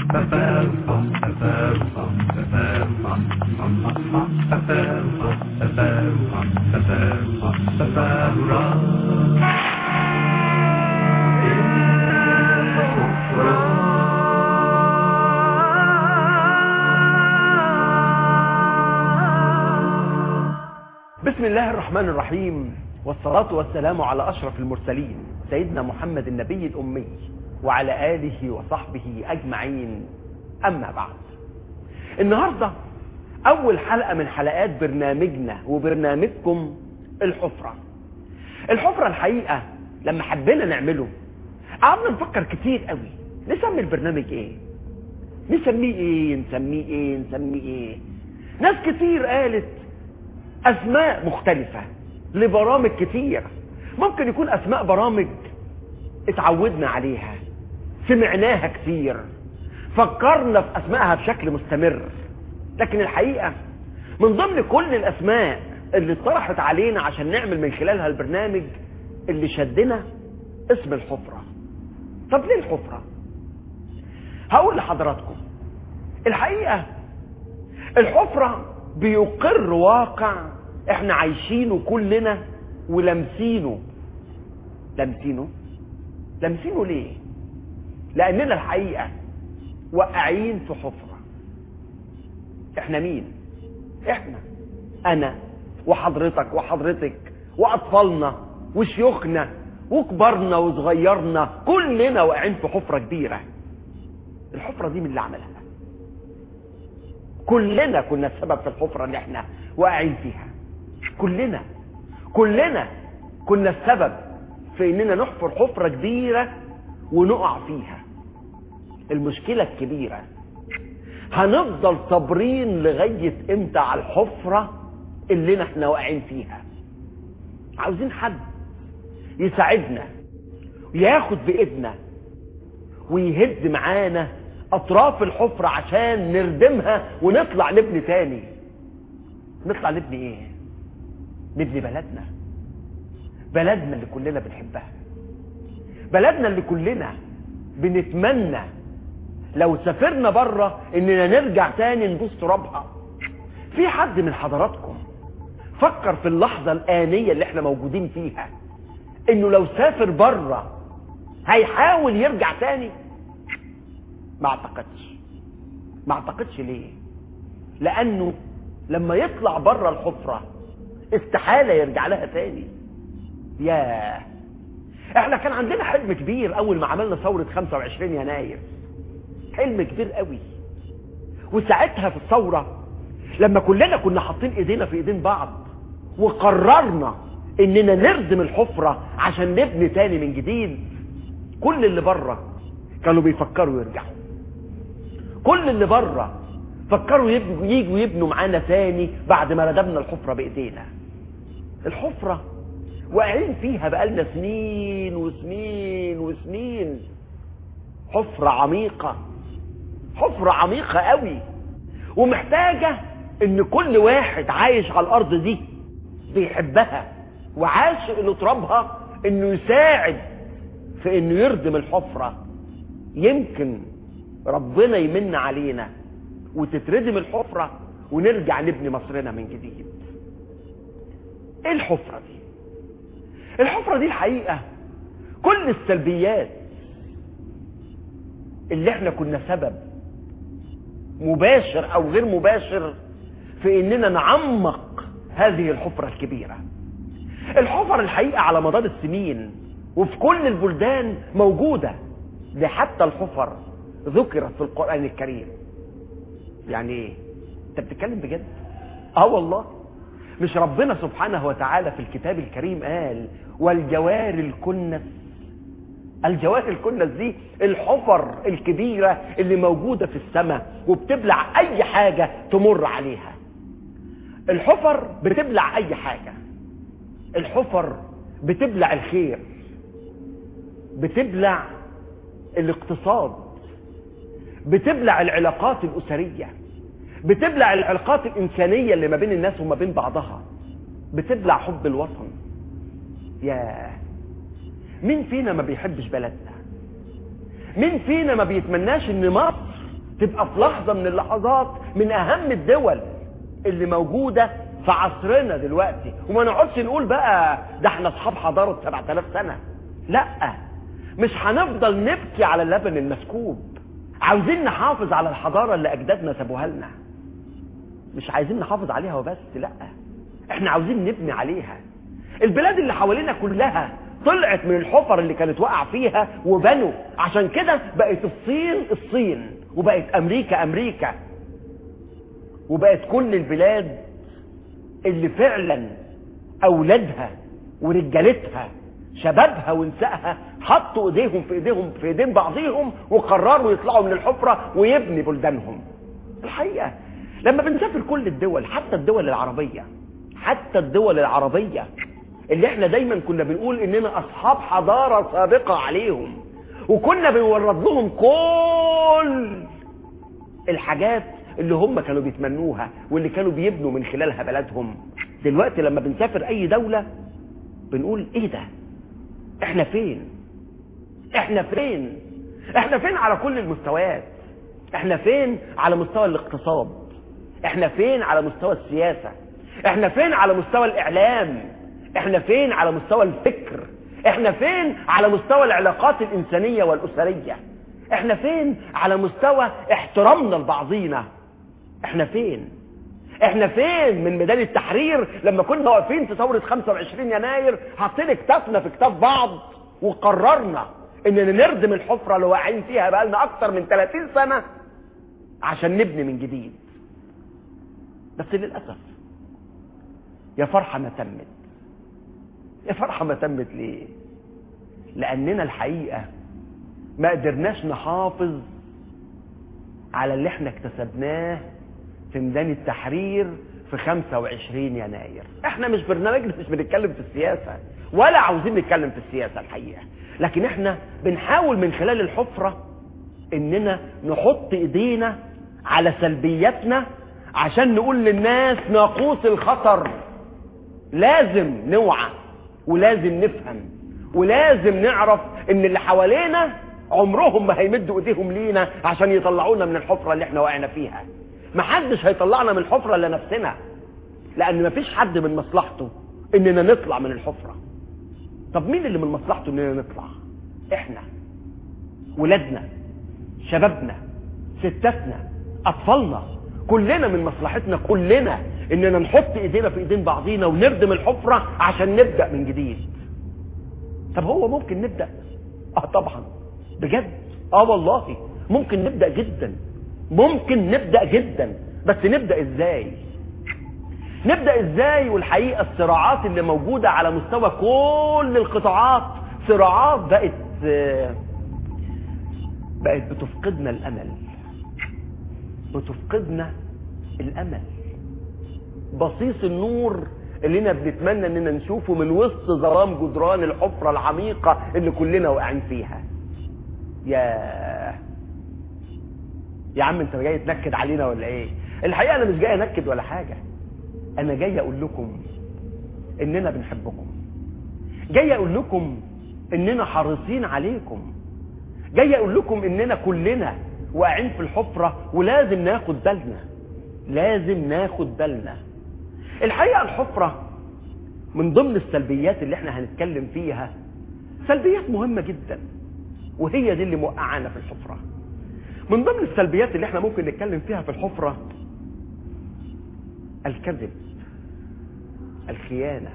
بسم الله الرحمن الرحيم والصلاة والسلام على أشرف المرسلين سيدنا محمد النبي الأمي وعلى آله وصحبه أجمعين أما بعد النهاردة أول حلقة من حلقات برنامجنا وبرنامجكم الحفرة الحفرة الحقيقة لما حبينا نعمله قعدنا نفكر كتير قوي نسمي البرنامج ايه نسميه ايه نسميه ايه نسميه ايه ناس كتير قالت اسماء مختلفة لبرامج كتير ممكن يكون اسماء برامج اتعودنا عليها سمعناها كتير فكرنا في اسمائها بشكل مستمر لكن الحقيقة من ضمن كل الاسماء اللي اتطرحت علينا عشان نعمل من خلالها البرنامج اللي شدنا اسم الحفرة طب ليه الحفرة هقول لحضراتكم الحقيقة الحفرة بيقر واقع احنا عايشينه كلنا ولمسينه لمسينه لمسينه ليه لاننا الحقيقة واقعين في حفرة احنا مين احنا انا وحضرتك وحضرتك واطفالنا وشيوخنا وكبرنا وصغيرنا كلنا واقعين في حفرة كبيرة الحفرة دي من اللي عملها كلنا كنا السبب في الحفرة اللي احنا واقعين فيها كلنا كلنا كنا السبب في اننا نحفر حفرة كبيرة ونقع فيها المشكلة الكبيرة هنفضل صابرين لغاية امتى على الحفرة اللي احنا واقعين فيها عاوزين حد يساعدنا وياخد بايدنا ويهد معانا اطراف الحفرة عشان نردمها ونطلع نبني تاني نطلع نبني ايه نبني بلدنا بلدنا اللي كلنا بنحبها بلدنا اللي كلنا بنتمنى لو سافرنا بره اننا نرجع تاني نبوس ترابها في حد من حضراتكم فكر في اللحظة الآنية اللي احنا موجودين فيها انه لو سافر بره هيحاول يرجع تاني ما اعتقدش ما اعتقدش ليه لانه لما يطلع بره الحفرة استحالة يرجع لها تاني ياه احنا كان عندنا حلم كبير اول ما عملنا ثورة 25 يناير حلم كبير قوي وساعتها في الثورة لما كلنا كنا حاطين ايدينا في ايدين بعض وقررنا اننا نردم الحفرة عشان نبني تاني من جديد كل اللي بره كانوا بيفكروا يرجعوا كل اللي بره فكروا يبنوا يجوا يبنوا معانا تاني بعد ما ردمنا الحفرة بايدينا الحفرة واقعين فيها بقالنا سنين وسنين وسنين حفرة عميقة حفرة عميقة قوي ومحتاجة ان كل واحد عايش على الارض دي بيحبها وعاشق لترابها انه يساعد في انه يردم الحفرة يمكن ربنا يمن علينا وتتردم الحفرة ونرجع نبني مصرنا من جديد ايه الحفرة دي الحفرة دي الحقيقة كل السلبيات اللي احنا كنا سبب مباشر او غير مباشر في اننا نعمق هذه الحفرة الكبيرة الحفر الحقيقة على مدار السنين وفي كل البلدان موجودة دي حتى الحفر ذكرت في القرآن الكريم يعني ايه انت بتتكلم بجد اه والله مش ربنا سبحانه وتعالى في الكتاب الكريم قال والجوار الكنس الجوار الكنس دي الحفر الكبيرة اللي موجودة في السماء وبتبلع اي حاجة تمر عليها الحفر بتبلع اي حاجة الحفر بتبلع الخير بتبلع الاقتصاد بتبلع العلاقات الأسرية بتبلع العلاقات الإنسانية اللي ما بين الناس وما بين بعضها بتبلع حب الوطن يا مين فينا ما بيحبش بلدنا مين فينا ما بيتمناش ان مصر تبقى في لحظة من اللحظات من اهم الدول اللي موجودة في عصرنا دلوقتي وما نقعدش نقول بقى ده احنا اصحاب حضارة 7000 سنة لا مش هنفضل نبكي على اللبن المسكوب عاوزين نحافظ على الحضارة اللي اجدادنا سابوها لنا مش عايزين نحافظ عليها وبس لا احنا عاوزين نبني عليها البلاد اللي حوالينا كلها طلعت من الحفر اللي كانت واقع فيها وبنوا عشان كده بقت الصين الصين وبقت امريكا امريكا وبقت كل البلاد اللي فعلا اولادها ورجالتها شبابها ونسائها حطوا ايديهم في ايديهم في ايدين بعضيهم وقرروا يطلعوا من الحفره ويبني بلدانهم الحقيقه لما بنسافر كل الدول حتى الدول العربيه حتى الدول العربيه اللي احنا دايما كنا بنقول اننا اصحاب حضاره سابقه عليهم وكنا بنورد لهم كل الحاجات اللي هم كانوا بيتمنوها واللي كانوا بيبنوا من خلالها بلدهم دلوقتي لما بنسافر اي دولة بنقول ايه ده احنا فين احنا فين احنا فين على كل المستويات احنا فين على مستوى الاقتصاد احنا فين على مستوى السياسة احنا فين على مستوى الاعلام احنا فين على مستوى الفكر احنا فين على مستوى العلاقات الانسانية والاسرية احنا فين على مستوى احترامنا لبعضينا احنا فين احنا فين من ميدان التحرير لما كنا واقفين في ثورة 25 يناير حطينا كتافنا في كتاف بعض وقررنا اننا نردم الحفرة اللي واقعين فيها بقالنا اكتر من 30 سنة عشان نبني من جديد بس للأسف يا فرحة ما تمت يا فرحة ما تمت ليه لأننا الحقيقة ما قدرناش نحافظ على اللي احنا اكتسبناه في ميدان التحرير في 25 يناير احنا مش برنامجنا مش بنتكلم في السياسة ولا عاوزين نتكلم في السياسة الحقيقة لكن احنا بنحاول من خلال الحفرة اننا نحط ايدينا على سلبياتنا عشان نقول للناس ناقوس الخطر لازم نوعى ولازم نفهم ولازم نعرف ان اللي حوالينا عمرهم ما هيمدوا ايديهم لينا عشان يطلعونا من الحفرة اللي احنا وقعنا فيها محدش هيطلعنا من الحفرة الا نفسنا لان مفيش حد من مصلحته اننا نطلع من الحفرة طب مين اللي من مصلحته اننا نطلع احنا ولادنا شبابنا ستاتنا اطفالنا كلنا من مصلحتنا كلنا اننا نحط ايدينا في ايدين بعضينا ونردم الحفرة عشان نبدأ من جديد طب هو ممكن نبدأ اه طبعا بجد اه والله ممكن نبدأ جدا ممكن نبدأ جدا بس نبدأ ازاي نبدأ ازاي والحقيقة الصراعات اللي موجودة على مستوى كل القطاعات صراعات بقت بقت بتفقدنا الامل بتفقدنا الامل بصيص النور اللي احنا بنتمنى اننا نشوفه من وسط ظلام جدران الحفرة العميقة اللي كلنا واقعين فيها يا يا عم انت جاي تنكد علينا ولا ايه الحقيقة انا مش جاي انكد ولا حاجة انا جاي اقول لكم اننا بنحبكم جاي اقول لكم اننا حريصين عليكم جاي اقول لكم اننا كلنا واقعين في الحفرة ولازم ناخد بالنا لازم ناخد بالنا الحقيقة الحفرة من ضمن السلبيات اللي احنا هنتكلم فيها سلبيات مهمة جدا وهي دي اللي موقعانا في الحفرة من ضمن السلبيات اللي احنا ممكن نتكلم فيها في الحفرة الكذب الخيانة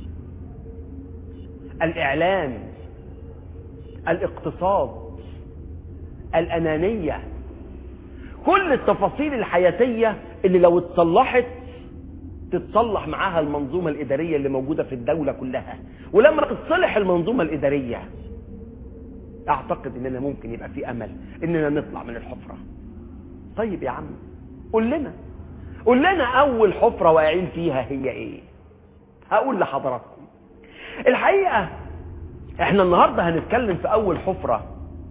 الإعلام الاقتصاد الأنانية كل التفاصيل الحياتية اللي لو اتصلحت تتصلح معاها المنظومة الإدارية اللي موجودة في الدولة كلها ولما تتصلح المنظومة الإدارية أعتقد إننا ممكن يبقى في أمل إننا نطلع من الحفرة طيب يا عم قول لنا قول لنا أول حفرة واقعين فيها هي إيه هقول لحضراتكم الحقيقة احنا النهاردة هنتكلم في أول حفرة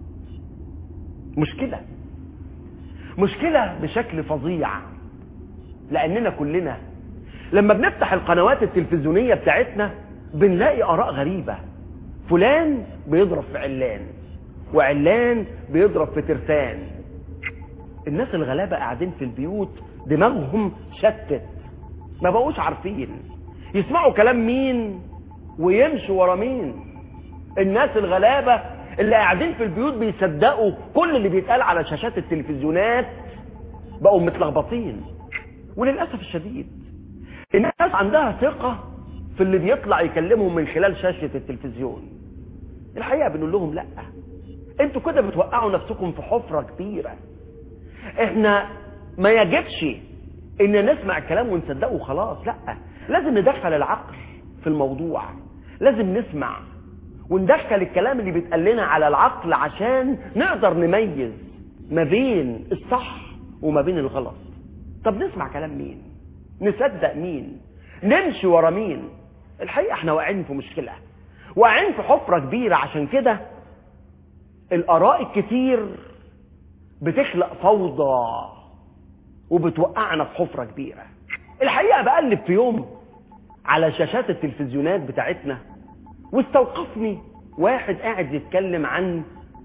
مشكلة مشكلة بشكل فظيع لأننا كلنا لما بنفتح القنوات التلفزيونية بتاعتنا بنلاقي آراء غريبة فلان بيضرب في علان وعلان بيضرب في ترسان الناس الغلابة قاعدين في البيوت دماغهم شتت ما بقوش عارفين يسمعوا كلام مين ويمشوا ورا مين الناس الغلابة اللي قاعدين في البيوت بيصدقوا كل اللي بيتقال على شاشات التلفزيونات بقوا متلخبطين وللأسف الشديد الناس عندها ثقة في اللي بيطلع يكلمهم من خلال شاشة التلفزيون الحقيقة بنقول لهم لا انتوا كده بتوقعوا نفسكم في حفرة كبيرة احنا ما يجبش ان نسمع الكلام ونصدقه وخلاص لا لازم ندخل العقل في الموضوع لازم نسمع وندخل الكلام اللي بيتقال لنا على العقل عشان نقدر نميز ما بين الصح وما بين الغلط طب نسمع كلام مين نصدق مين نمشي ورا مين الحقيقة احنا واقعين في مشكلة واقعين في حفرة كبيرة عشان كده الآراء الكتير بتخلق فوضى وبتوقعنا في حفرة كبيرة الحقيقة بقلب في يوم على شاشات التلفزيونات بتاعتنا واستوقفني واحد قاعد يتكلم عن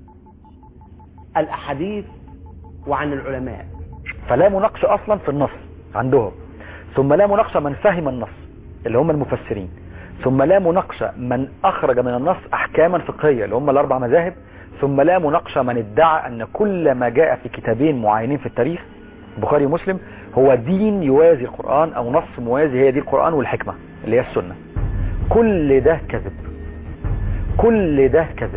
الأحاديث وعن العلماء فلا مناقشة أصلا في النص عندهم ثم لا مناقشة من فهم النص اللي هم المفسرين ثم لا مناقشة من أخرج من النص أحكاما فقهية اللي هم الأربع مذاهب ثم لا مناقشة من ادعى أن كل ما جاء في كتابين معينين في التاريخ البخاري ومسلم هو دين يوازي القرآن أو نص موازي هي دي القرآن والحكمة اللي هي السنة كل ده كذب كل ده كذب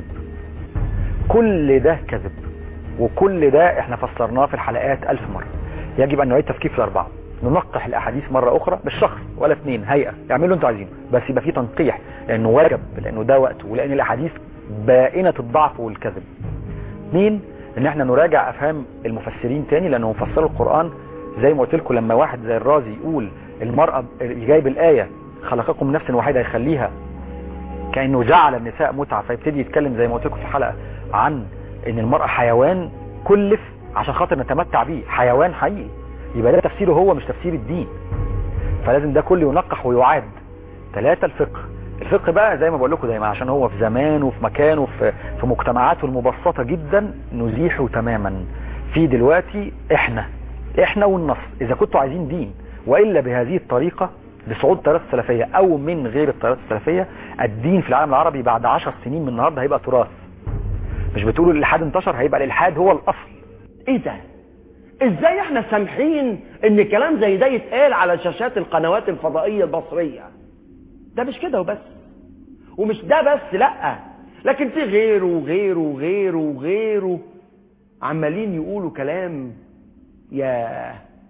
كل ده كذب وكل ده احنا فسرناه في الحلقات ألف مرة يجب أن نعيد تفكير في الأربعة ننقح الأحاديث مرة أخرى بالشهر ولا اثنين هيئة اعملوا انتوا عايزينه بس يبقى فيه تنقيح لأنه واجب لأنه ده وقته ولأن الأحاديث بائنة الضعف والكذب اثنين ان احنا نراجع افهام المفسرين تاني لانهم فسروا القرآن زي ما قلت لكم لما واحد زي الرازي يقول المرأة جايب الآية خلقكم من نفس واحدة يخليها كأنه جعل النساء متعة فيبتدي يتكلم زي ما قلت لكم في الحلقة عن ان المرأة حيوان كلف عشان خاطر نتمتع بيه حيوان حقيقي يبقى ده تفسيره هو مش تفسير الدين فلازم ده كله ينقح ويعاد ثلاثة الفقه الفقه بقى زي ما بقول لكم دايما عشان هو في زمان وفي مكان وفي في مجتمعاته المبسطة جدا نزيحه تماما في دلوقتي احنا احنا والنص اذا كنتوا عايزين دين والا بهذه الطريقة بصعود التيارات السلفية او من غير التيارات السلفية الدين في العالم العربي بعد عشر سنين من النهاردة هيبقى تراث مش بتقولوا الالحاد انتشر هيبقى الالحاد هو الاصل ايه ده ازاي احنا سامحين ان كلام زي ده يتقال على شاشات القنوات الفضائية البصرية ده مش كده وبس ومش ده بس لا لكن في غيره وغيره وغيره وغيره عمالين يقولوا كلام يا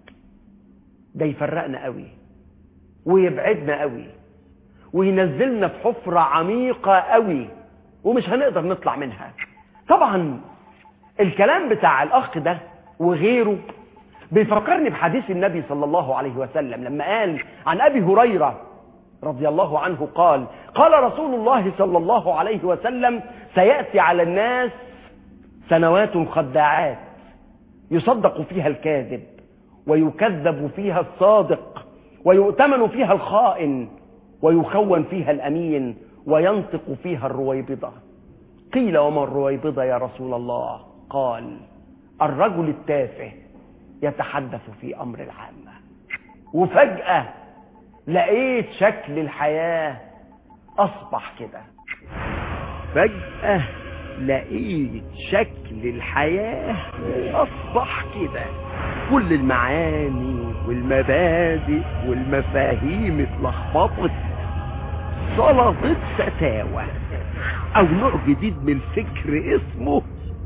ده يفرقنا قوي ويبعدنا قوي وينزلنا في حفرة عميقة قوي ومش هنقدر نطلع منها طبعا الكلام بتاع الاخ ده وغيره بيفكرني بحديث النبي صلى الله عليه وسلم لما قال عن ابي هريره رضي الله عنه قال قال رسول الله صلى الله عليه وسلم سيأتي على الناس سنوات خداعات يصدق فيها الكاذب ويكذب فيها الصادق ويؤتمن فيها الخائن ويخون فيها الأمين وينطق فيها الرويبضة قيل وما الرويبضة يا رسول الله قال الرجل التافه يتحدث في أمر العامة وفجأة لقيت شكل الحياة أصبح كده فجأة لقيت شكل الحياة أصبح كده كل المعاني والمبادئ والمفاهيم اتلخبطت سلطت ستاوى أو نوع جديد من الفكر اسمه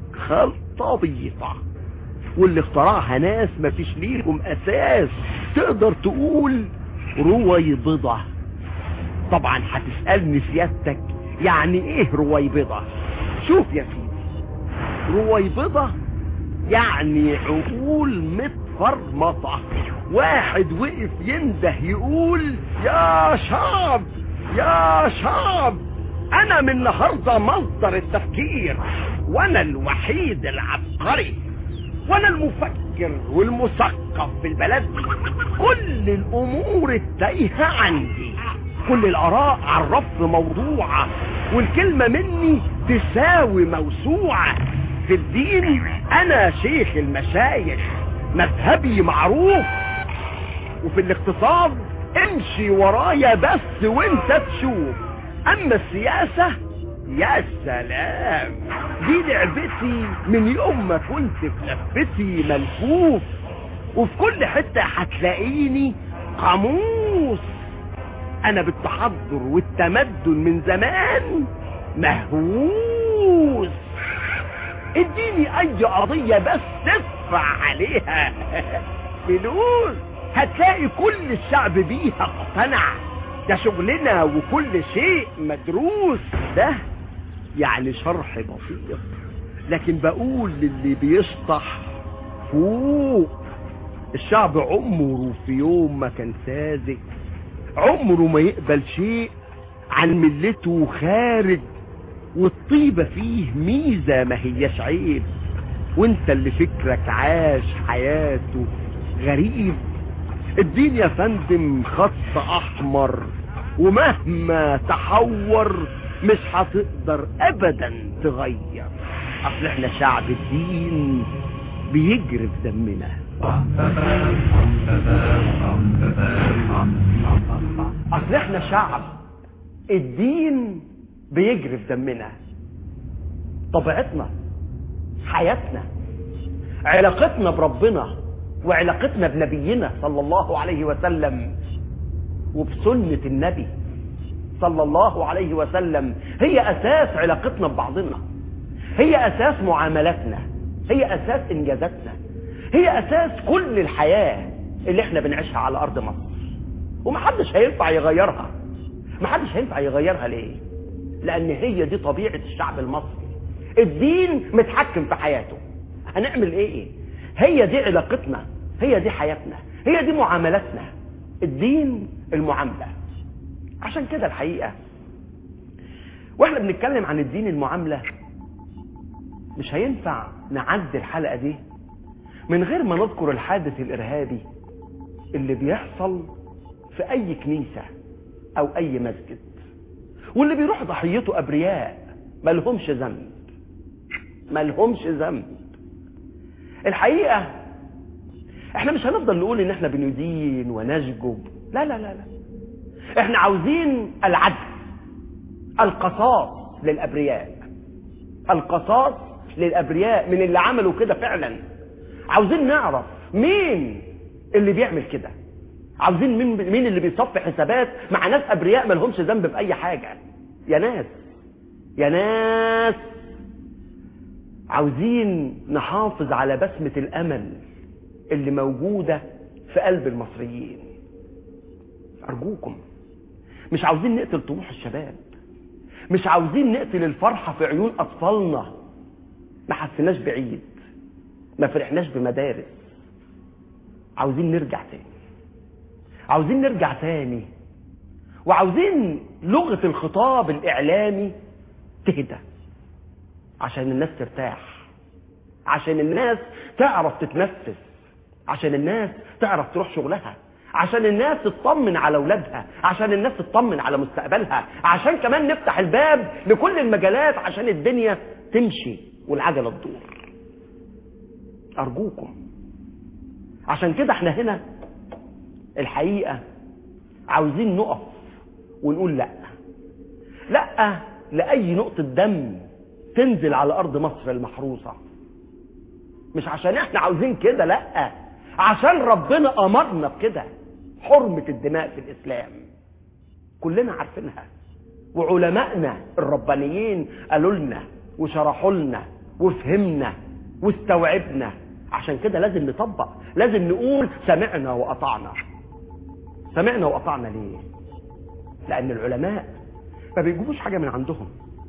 خلطبيطة واللي اخترعها ناس ما فيش ليهم أساس تقدر تقول رويبضة طبعا هتسألني سيادتك يعني ايه رويبضة شوف يا سيدي رويبضة يعني عقول متفرمطة واحد وقف ينده يقول يا شعب يا شعب انا من النهاردة مصدر التفكير وانا الوحيد العبقري وانا المفكر والمثقف في البلد كل الامور التايهة عندي كل الاراء على الرف موضوعة والكلمة مني تساوي موسوعة في الدين انا شيخ المشايخ مذهبي معروف وفي الاقتصاد امشي ورايا بس وانت تشوف اما السياسة يا سلام دي لعبتي من يوم ما كنت في لفتي ملفوف وفي كل حتة هتلاقيني قاموس انا بالتحضر والتمدن من زمان مهووس اديني اي قضية بس تدفع عليها فلوس هتلاقي كل الشعب بيها اقتنع ده شغلنا وكل شيء مدروس ده يعني شرح بسيط لكن بقول للي بيشطح فوق الشعب عمره في يوم ما كان ساذج عمره ما يقبل شيء عن ملته خارج والطيبة فيه ميزة ما هياش عيب وانت اللي فكرك عاش حياته غريب الدين يا فندم خط احمر ومهما تحور مش هتقدر ابدا تغير اصل احنا شعب الدين بيجري في دمنا اصل احنا شعب الدين بيجري في دمنا طبيعتنا حياتنا علاقتنا بربنا وعلاقتنا بنبينا صلى الله عليه وسلم وبسنة النبي صلى الله عليه وسلم هي أساس علاقتنا ببعضنا هي أساس معاملاتنا هي أساس إنجازاتنا هي أساس كل الحياة اللي احنا بنعيشها على أرض مصر ومحدش هينفع يغيرها محدش هينفع يغيرها ليه لأن هي دي طبيعة الشعب المصري الدين متحكم في حياته هنعمل ايه هي دي علاقتنا هي دي حياتنا هي دي معاملاتنا الدين المعاملة عشان كده الحقيقة واحنا بنتكلم عن الدين المعاملة مش هينفع نعدي الحلقة دي من غير ما نذكر الحادث الإرهابي اللي بيحصل في أي كنيسة أو أي مسجد واللي بيروح ضحيته أبرياء ملهمش ذنب ملهمش ذنب الحقيقة احنا مش هنفضل نقول ان احنا بندين ونشجب لا لا لا لا احنا عاوزين العدل القصاص للابرياء القصاص للابرياء من اللي عملوا كده فعلا عاوزين نعرف مين اللي بيعمل كده عاوزين مين مين اللي بيصفي حسابات مع ناس ابرياء ما لهمش ذنب في اي حاجه يا ناس يا ناس عاوزين نحافظ على بسمة الأمل اللي موجودة في قلب المصريين أرجوكم مش عاوزين نقتل طموح الشباب مش عاوزين نقتل الفرحة في عيون أطفالنا ما حسناش بعيد ما فرحناش بمدارس عاوزين نرجع تاني عاوزين نرجع تاني وعاوزين لغة الخطاب الإعلامي تهدى عشان الناس ترتاح عشان الناس تعرف تتنفس عشان الناس تعرف تروح شغلها عشان الناس تطمن على اولادها عشان الناس تطمن على مستقبلها عشان كمان نفتح الباب لكل المجالات عشان الدنيا تمشي والعجله تدور ارجوكم عشان كده احنا هنا الحقيقه عاوزين نقف ونقول لا لا لاي نقطه دم تنزل على ارض مصر المحروسه مش عشان احنا عاوزين كده لا عشان ربنا امرنا بكده حرمه الدماء في الاسلام كلنا عارفينها وعلمائنا الربانيين قالوا لنا وشرحوا لنا وفهمنا واستوعبنا عشان كده لازم نطبق لازم نقول سمعنا واطعنا سمعنا واطعنا ليه لان العلماء ما بيجيبوش حاجه من عندهم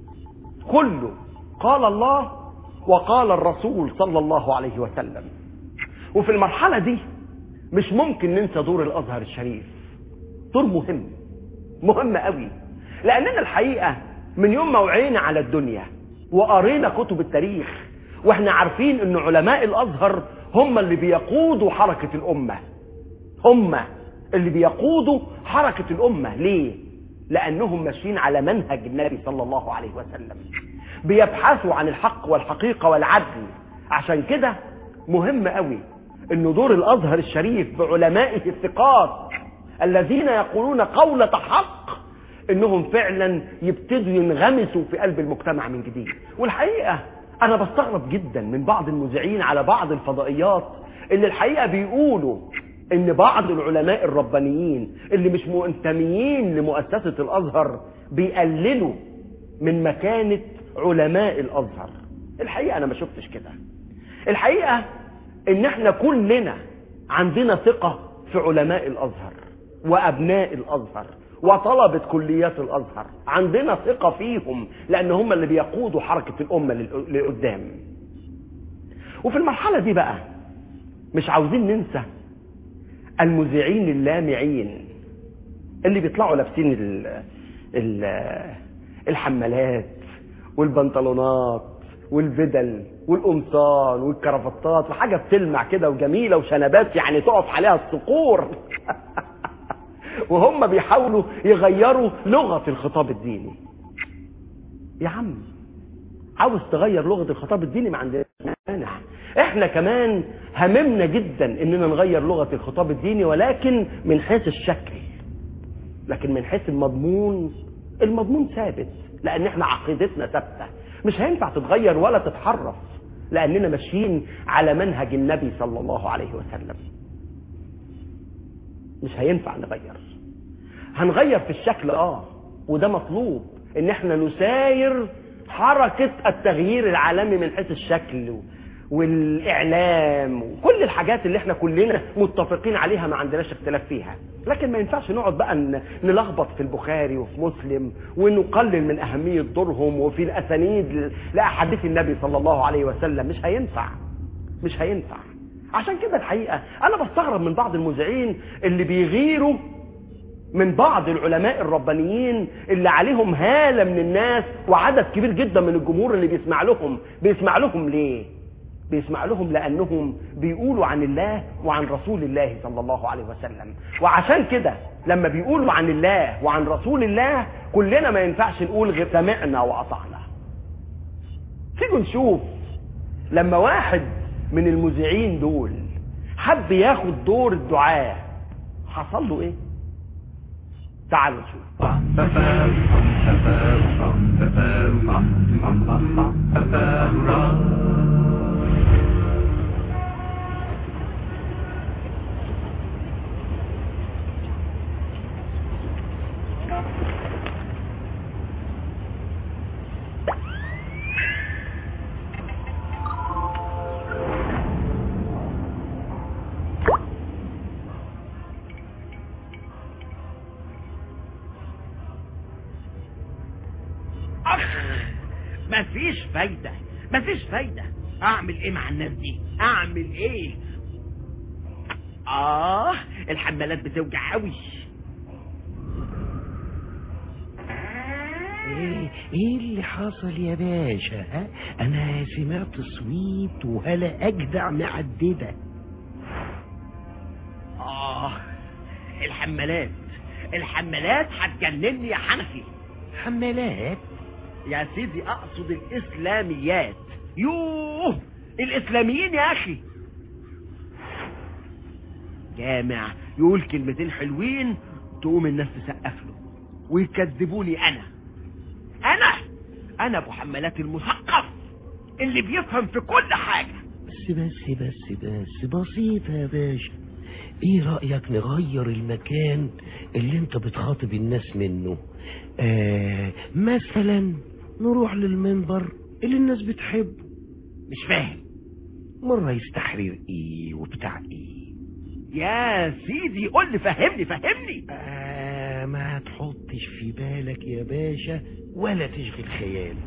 كله قال الله وقال الرسول صلى الله عليه وسلم وفي المرحلة دي مش ممكن ننسى دور الأزهر الشريف دور مهم مهم قوي لأننا الحقيقة من يوم ما وعينا على الدنيا وقرينا كتب التاريخ واحنا عارفين ان علماء الأزهر هم اللي بيقودوا حركة الأمة هم اللي بيقودوا حركة الأمة ليه؟ لأنهم ماشيين على منهج النبي صلى الله عليه وسلم بيبحثوا عن الحق والحقيقة والعدل عشان كده مهم قوي ان دور الازهر الشريف بعلمائه الثقات الذين يقولون قولة حق انهم فعلا يبتدوا ينغمسوا في قلب المجتمع من جديد والحقيقة انا بستغرب جدا من بعض المذيعين على بعض الفضائيات اللي الحقيقة بيقولوا ان بعض العلماء الربانيين اللي مش منتميين لمؤسسة الازهر بيقللوا من مكانة علماء الازهر الحقيقة انا ما شفتش كده الحقيقة ان احنا كلنا عندنا ثقة في علماء الازهر وابناء الازهر وطلبة كليات الازهر عندنا ثقة فيهم لان هم اللي بيقودوا حركة الامة لل- لقدام وفي المرحلة دي بقى مش عاوزين ننسى المذيعين اللامعين اللي بيطلعوا لابسين ال ال الحمالات والبنطلونات والبدل والقمصان والكرافتات وحاجه بتلمع كده وجميله وشنبات يعني تقف عليها الصقور وهم بيحاولوا يغيروا لغه الخطاب الديني يا عم عاوز تغير لغه الخطاب الديني ما عندناش مانع احنا كمان هممنا جدا اننا نغير لغه الخطاب الديني ولكن من حيث الشكل لكن من حيث المضمون المضمون ثابت لان احنا عقيدتنا ثابته مش هينفع تتغير ولا تتحرف لاننا ماشيين على منهج النبي صلى الله عليه وسلم مش هينفع نغير هنغير في الشكل اه وده مطلوب ان احنا نساير حركة التغيير العالمي من حيث الشكل والاعلام وكل الحاجات اللي احنا كلنا متفقين عليها ما عندناش اختلاف فيها لكن ما ينفعش نقعد بقى ن- نلخبط في البخاري وفي مسلم ونقلل من اهمية دورهم وفي الاسانيد ل- لاحاديث النبي صلى الله عليه وسلم مش هينفع مش هينفع عشان كده الحقيقة انا بستغرب من بعض المذيعين اللي بيغيروا من بعض العلماء الربانيين اللي عليهم هالة من الناس وعدد كبير جدا من الجمهور اللي بيسمع لهم بيسمع لهم ليه بيسمع لهم لأنهم بيقولوا عن الله وعن رسول الله صلى الله عليه وسلم وعشان كده لما بيقولوا عن الله وعن رسول الله كلنا ما ينفعش نقول غير سمعنا وأطعنا تيجوا نشوف لما واحد من المذيعين دول حب ياخد دور الدعاء حصل له ايه تعالوا نشوف اخ مفيش فايدة مفيش فايدة اعمل ايه مع الناس دي اعمل ايه اه الحمالات بتوجع قوي ايه ايه اللي حصل يا باشا ها انا سمعت صويت وهلا اجدع معدده اه الحمالات الحمالات هتجنني يا حنفي حمالات يا سيدي اقصد الاسلاميات يوه الاسلاميين يا اخي جامع يقول كلمتين حلوين تقوم الناس تسقف له ويكذبوني انا انا انا ابو حمالات المثقف اللي بيفهم في كل حاجه بس بس بس بس بسيطة يا باشا ايه رأيك نغير المكان اللي انت بتخاطب الناس منه آه مثلا نروح للمنبر اللي الناس بتحبه مش فاهم مرة يستحرر ايه وبتاع ايه يا سيدي قول لي فهمني فهمني آه ما تحطش في بالك يا باشا ولا تشغل خيالك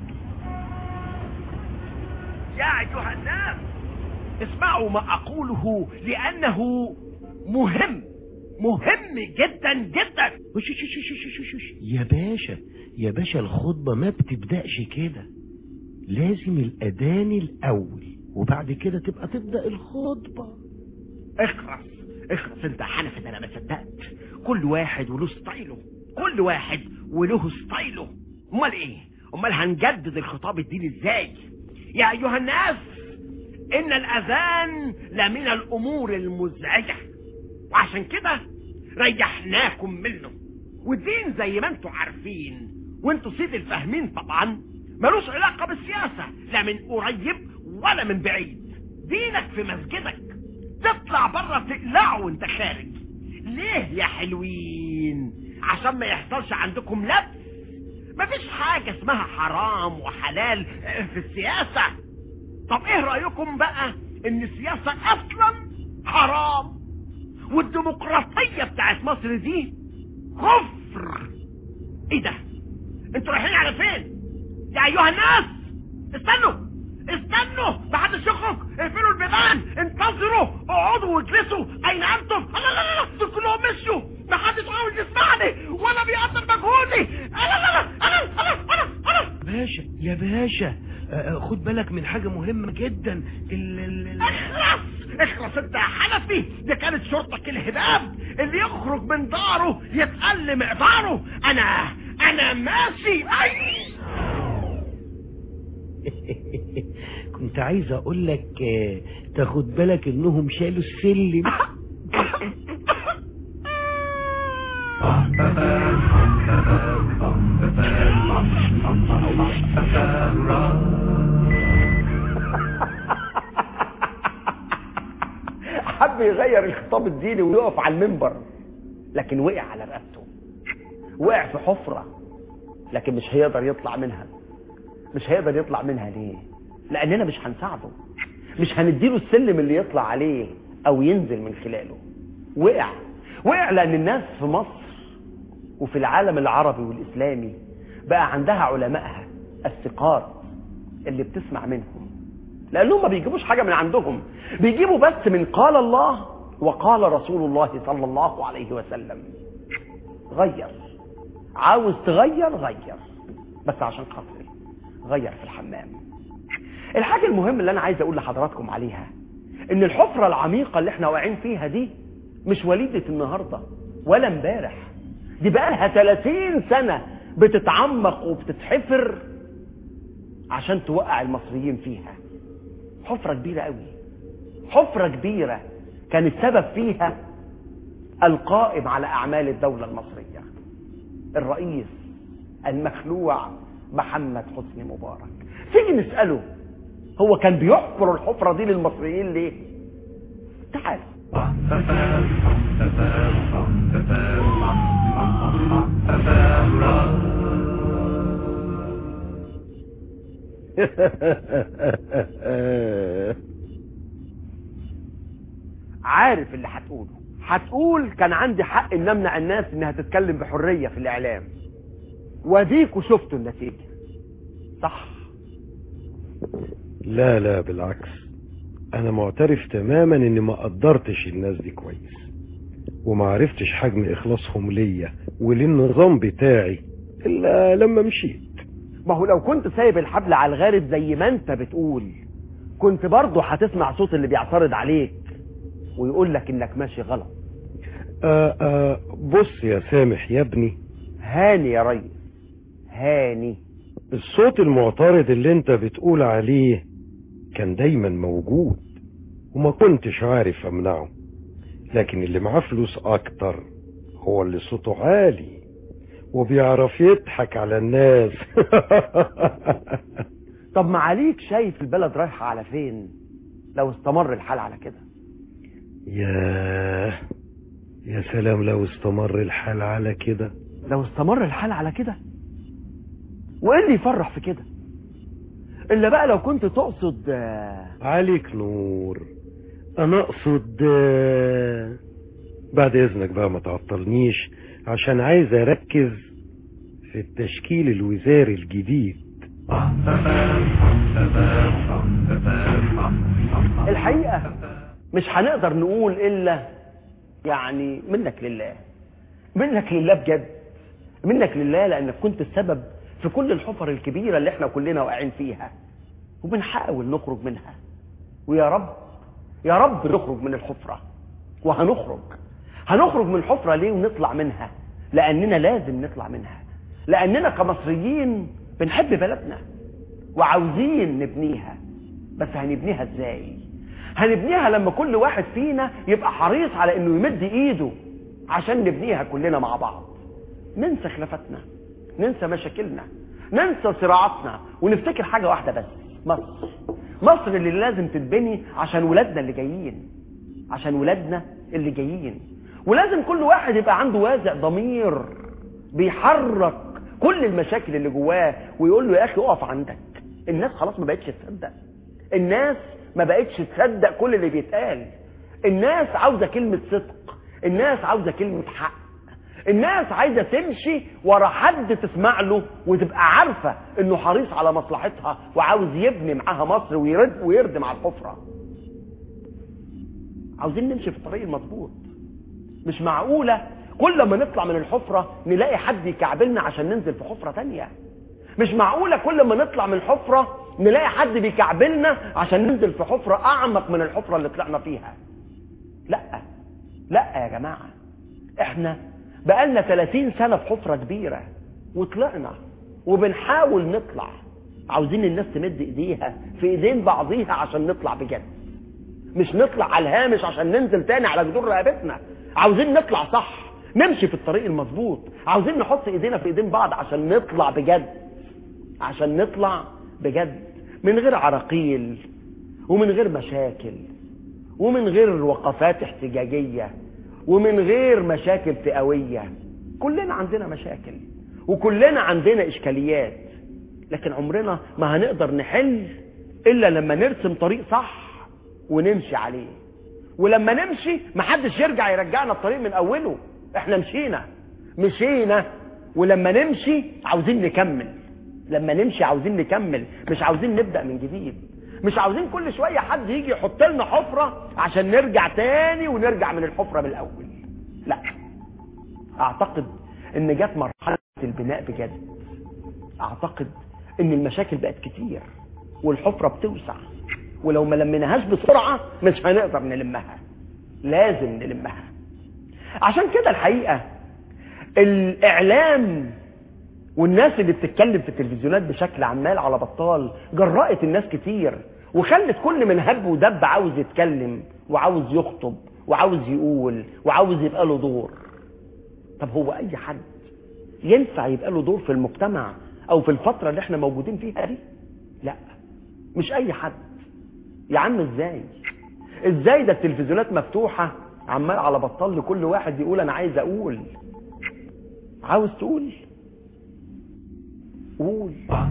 يا ايها الناس اسمعوا ما اقوله لانه مهم مهم جدا جدا وش- وش- وش- وش- وش- وش. يا باشا يا باشا الخطبة ما بتبدأش كده لازم الأذان الأول وبعد كده تبقى تبدأ الخطبة اخرس اخرس انت حنفي ده انا ما صدقت كل واحد وله ستايله كل واحد وله ستايله امال ايه امال هنجدد الخطاب الديني ازاي يا ايها الناس ان الاذان لمن الامور المزعجة وعشان كده ريحناكم منه والدين زي ما انتوا عارفين وانتوا سيد الفاهمين طبعا ملوش علاقة بالسياسة لا من قريب ولا من بعيد دينك في مسجدك تطلع بره تقلعه وانت خارج ليه يا حلوين عشان ما يحصلش عندكم لبس مفيش حاجة اسمها حرام وحلال في السياسة طب ايه رأيكم بقى ان السياسة اصلا حرام والديمقراطية بتاعت مصر دي كفر ايه ده انتوا رايحين على فين يا ايها الناس استنوا استنوا محدش يخرج اقفلوا البيبان انتظروا اقعدوا واجلسوا اين انتم لا لا لا لا دول كلهم مشوا محدش عاوز يسمعني ولا بيقدر مجهودي انا لا لا انا انا انا انا باشا يا باشا آه، آه، خد بالك من حاجة مهمة جدا ال ال ال- اخلص اخلص انت يا حنفي دي كانت شرطك الهباب اللي يخرج من داره يتقل مقداره انا انا ماشي اي كنت عايز اقول لك آه، تاخد بالك انهم شالوا السلم حب يغير الخطاب الديني ويقف على المنبر لكن وقع على رقبته وقع في حفرة لكن مش هيقدر يطلع منها مش هيقدر يطلع منها ليه لأننا مش هنساعده مش هنديله السلم اللي يطلع عليه أو ينزل من خلاله وقع وقع لأن الناس في مصر وفي العالم العربي والإسلامي بقى عندها علمائها الثقات اللي بتسمع منهم لأنهم ما بيجيبوش حاجة من عندهم بيجيبوا بس من قال الله وقال رسول الله صلى الله عليه وسلم غير عاوز تغير غير بس عشان خاطري غير في الحمام الحاجة المهمة اللي أنا عايز أقول لحضراتكم عليها إن الحفرة العميقة اللي احنا واقعين فيها دي مش وليدة النهاردة ولا امبارح دي بقى لها 30 سنة بتتعمق وبتتحفر عشان توقع المصريين فيها حفرة كبيرة قوي حفرة كبيرة كان السبب فيها القائم على أعمال الدولة المصرية الرئيس المخلوع محمد حسني مبارك تيجي نسأله هو كان بيحفر الحفرة دي للمصريين ليه تعال عارف اللي هتقوله هتقول كان عندي حق ان امنع الناس انها تتكلم بحرية في الاعلام واديكوا شفتوا النتيجة صح لا لا بالعكس انا معترف تماما اني ما قدرتش الناس دي كويس وما عرفتش حجم اخلاصهم ليا وللنظام بتاعي الا لما مشيت ما هو لو كنت سايب الحبل على الغارب زي ما انت بتقول كنت برضه هتسمع صوت اللي بيعترض عليك ويقول لك انك ماشي غلط آآ آآ بص يا سامح يا ابني هاني يا ريس هاني الصوت المعترض اللي انت بتقول عليه كان دايما موجود وما كنتش عارف امنعه لكن اللي معاه فلوس اكتر هو اللي صوته عالي وبيعرف يضحك على الناس طب معاليك شايف البلد رايحة على فين لو استمر الحال على كده ياه يا سلام لو استمر الحال على كده لو استمر الحال على كده وايه اللي يفرح في كده الا بقى لو كنت تقصد آه، عليك نور انا اقصد آه، بعد اذنك بقى ما تعطلنيش عشان عايز اركز في التشكيل الوزاري الجديد الحقيقة مش هنقدر نقول الا يعني منك لله منك لله بجد منك لله لانك كنت السبب في كل الحفر الكبيرة اللي احنا كلنا واقعين فيها وبنحاول نخرج منها ويا رب يا رب نخرج من الحفرة وهنخرج هنخرج من الحفرة ليه ونطلع منها لأننا لازم نطلع منها لأننا كمصريين بنحب بلدنا وعاوزين نبنيها بس هنبنيها ازاي هنبنيها لما كل واحد فينا يبقى حريص على انه يمد ايده عشان نبنيها كلنا مع بعض ننسى خلافاتنا ننسى مشاكلنا ننسى صراعاتنا ونفتكر حاجة واحدة بس مصر مصر اللي لازم تتبني عشان ولادنا اللي جايين عشان ولادنا اللي جايين ولازم كل واحد يبقى عنده وازع ضمير بيحرك كل المشاكل اللي جواه ويقول له يا اخي اقف عندك الناس خلاص ما بقتش تصدق الناس ما بقتش تصدق كل اللي بيتقال الناس عاوزه كلمه صدق الناس عاوزه كلمه حق الناس عايزه تمشي ورا حد تسمع له وتبقى عارفه انه حريص على مصلحتها وعاوز يبني معاها مصر ويرد ويردم على الحفره عاوزين نمشي في الطريق المظبوط مش معقولة كل ما نطلع من الحفرة نلاقي حد يكعبلنا عشان ننزل في حفرة تانية مش معقولة كل ما نطلع من الحفرة نلاقي حد بيكعبلنا عشان ننزل في حفرة أعمق من الحفرة اللي طلعنا فيها لا لا يا جماعة احنا بقالنا 30 سنة في حفرة كبيرة وطلعنا وبنحاول نطلع عاوزين الناس تمد ايديها في ايدين بعضيها عشان نطلع بجد مش نطلع على الهامش عشان ننزل تاني على جدور رقبتنا عاوزين نطلع صح نمشي في الطريق المظبوط عاوزين نحط ايدينا في ايدين بعض عشان نطلع بجد عشان نطلع بجد من غير عراقيل ومن غير مشاكل ومن غير وقفات احتجاجية ومن غير مشاكل فئوية كلنا عندنا مشاكل وكلنا عندنا اشكاليات لكن عمرنا ما هنقدر نحل الا لما نرسم طريق صح ونمشي عليه ولما نمشي محدش يرجع يرجعنا الطريق من اوله احنا مشينا مشينا ولما نمشي عاوزين نكمل لما نمشي عاوزين نكمل مش عاوزين نبدأ من جديد مش عاوزين كل شوية حد يجي يحط لنا حفرة عشان نرجع تاني ونرجع من الحفرة من الاول لا اعتقد ان جت مرحلة البناء بجد اعتقد ان المشاكل بقت كتير والحفرة بتوسع ولو ما لمناهاش بسرعة مش هنقدر نلمها لازم نلمها عشان كده الحقيقة الإعلام والناس اللي بتتكلم في التلفزيونات بشكل عمال على بطال جرأت الناس كتير وخلت كل من هب ودب عاوز يتكلم وعاوز يخطب وعاوز يقول وعاوز يبقى له دور طب هو أي حد ينفع يبقى له دور في المجتمع أو في الفترة اللي احنا موجودين فيها دي لا مش أي حد يا عم ازاي ازاي ده التلفزيونات مفتوحة عمال على بطال لكل واحد يقول انا عايز اقول عاوز تقول قول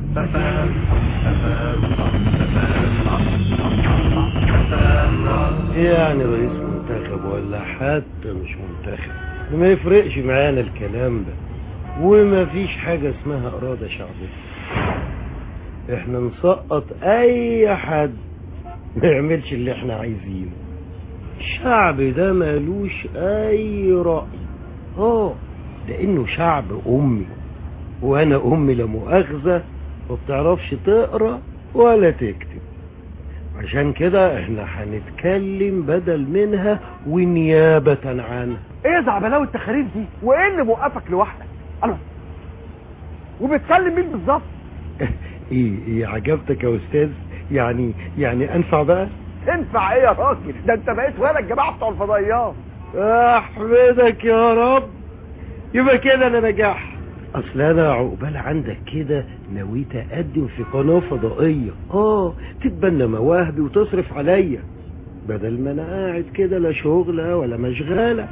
يعني رئيس منتخب ولا حتى مش منتخب ما يفرقش معانا الكلام ده وما فيش حاجة اسمها إرادة شعبية احنا نسقط أي حد ما يعملش اللي احنا عايزينه الشعب ده مالوش أي رأي اه لأنه شعب أمي وأنا أمي لا مؤاخذة ما بتعرفش تقرأ ولا تكتب عشان كده احنا هنتكلم بدل منها ونيابة عنها ايه يا زعبلاوي التخاريف دي وايه اللي موقفك لوحدك الله وبتكلم مين بالظبط ايه ايه عجبتك يا استاذ يعني يعني انفع بقى تنفع ايه يا راجل ده انت بقيت ولا الجماعه بتوع الفضائيات احمدك يا رب يبقى كده انا نجحت اصل انا عقبال عندك كده نويت اقدم في قناه فضائيه اه تتبنى مواهبي وتصرف عليا بدل ما انا قاعد كده لا شغله ولا مشغاله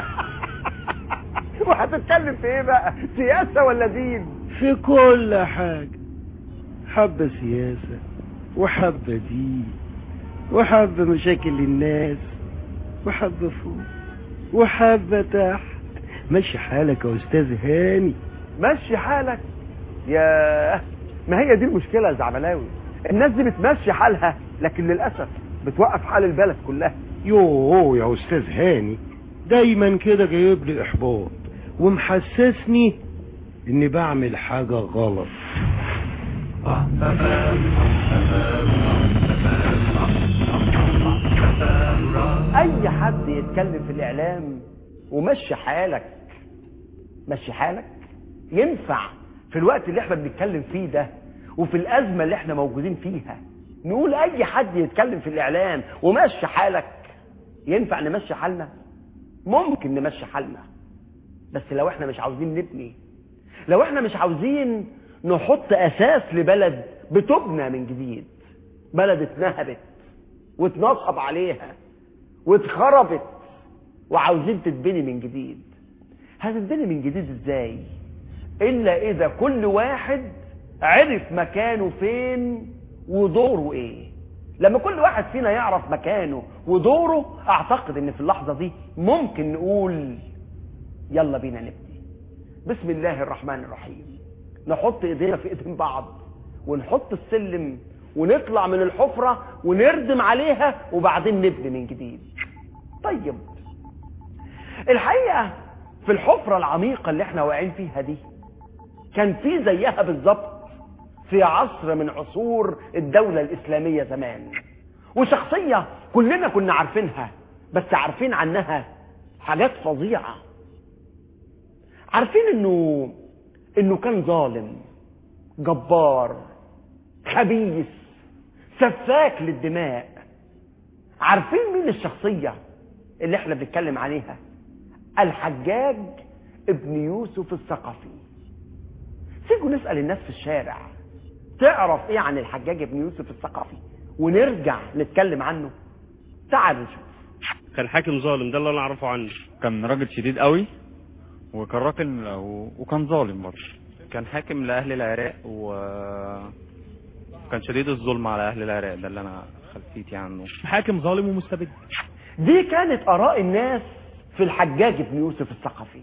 وهتتكلم في ايه بقى سياسه ولا دين في كل حاجه حبه سياسه وحبه دين وحبه مشاكل الناس وحبه فوق وحبه تحت ماشي حالك يا استاذ هاني مشي حالك يا ما هي دي المشكله يا زعبلاوي الناس دي بتمشي حالها لكن للاسف بتوقف حال البلد كلها يوه يا استاذ هاني دايما كده جايب لي احباط ومحسسني اني بعمل حاجة غلط اي حد يتكلم في الاعلام ومشي حالك مشي حالك ينفع في الوقت اللي احنا بنتكلم فيه ده وفي الازمه اللي احنا موجودين فيها نقول اي حد يتكلم في الاعلام ومشي حالك ينفع نمشي حالنا ممكن نمشي حالنا بس لو احنا مش عاوزين نبني لو احنا مش عاوزين نحط اساس لبلد بتبنى من جديد بلد اتنهبت واتنصب عليها واتخربت وعاوزين تتبني من جديد هتتبني من جديد ازاي الا اذا كل واحد عرف مكانه فين ودوره ايه لما كل واحد فينا يعرف مكانه ودوره اعتقد ان في اللحظة دي ممكن نقول يلا بينا نبني بسم الله الرحمن الرحيم نحط ايدينا في ايدين بعض ونحط السلم ونطلع من الحفرة ونردم عليها وبعدين نبني من جديد طيب الحقيقة في الحفرة العميقة اللي احنا واقعين فيها دي كان في زيها بالظبط في عصر من عصور الدولة الإسلامية زمان وشخصية كلنا كنا عارفينها بس عارفين عنها حاجات فظيعة عارفين انه انه كان ظالم جبار خبيث سفاك للدماء عارفين مين الشخصية اللي احنا بنتكلم عليها الحجاج ابن يوسف الثقفي تيجوا نسأل الناس في الشارع تعرف ايه عن الحجاج ابن يوسف الثقفي ونرجع نتكلم عنه تعالوا نشوف كان حاكم ظالم ده اللي انا اعرفه عنه كان راجل شديد قوي وكان راجل وكان ظالم برضه كان حاكم لأهل العراق و كان شديد الظلم على أهل العراق ده اللي أنا خلفيتي عنه حاكم ظالم ومستبد دي كانت آراء الناس في الحجاج بن يوسف الثقفي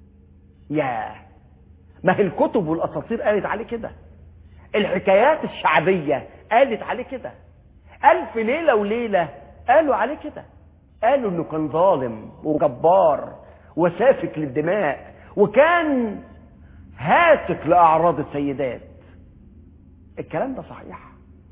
يا ما هي الكتب والأساطير قالت عليه كده الحكايات الشعبية قالت عليه كده ألف ليلة وليلة قالوا عليه كده قالوا انه كان ظالم وجبار وسافك للدماء وكان هاتك لأعراض السيدات الكلام ده صحيح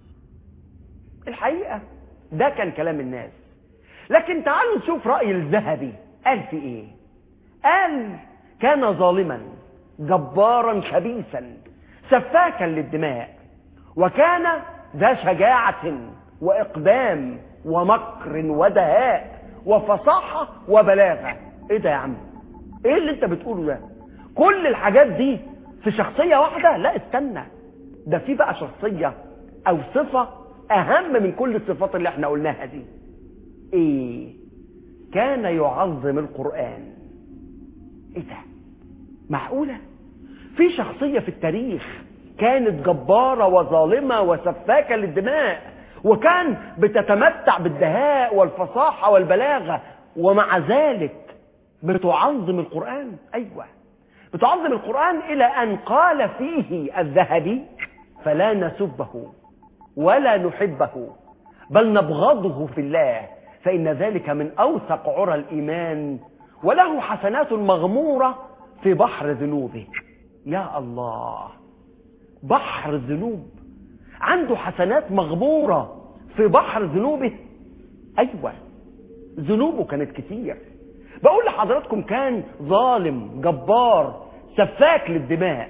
الحقيقة ده كان كلام الناس لكن تعالوا نشوف رأي الذهبي قال في ايه قال كان ظالما جبارا خبيثا سفاكا للدماء وكان ذا شجاعة وإقدام ومكر ودهاء وفصاحة وبلاغة ايه ده يا عم ايه اللي انت بتقوله ده كل الحاجات دي في شخصية واحدة لا استنى ده في بقى شخصية او صفة اهم من كل الصفات اللي احنا قلناها دي ايه كان يعظم القرآن ايه ده معقولة في شخصية في التاريخ كانت جبارة وظالمة وسفاكة للدماء وكان بتتمتع بالدهاء والفصاحة والبلاغة ومع ذلك بتعظم القرآن أيوة بتعظم القرآن إلى أن قال فيه الذهبي فلا نسبه ولا نحبه بل نبغضه في الله فإن ذلك من أوثق عرى الإيمان وله حسنات مغمورة في بحر ذنوبه يا الله بحر الذنوب عنده حسنات مغمورة في بحر ذنوبه أيوة ذنوبه كانت كتير بقول لحضراتكم كان ظالم جبار سفاك للدماء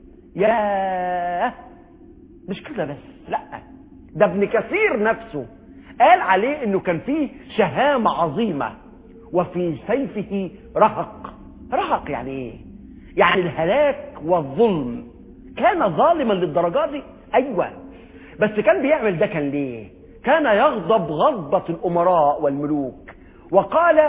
ياه مش كده بس لا ده ابن كثير نفسه قال عليه انه كان فيه شهامة عظيمة وفي سيفه رهق رهق يعني ايه يعني الهلاك والظلم كان ظالما للدرجات دي ايوه بس كان بيعمل ده كان ليه كان يغضب غضبة الامراء والملوك وقال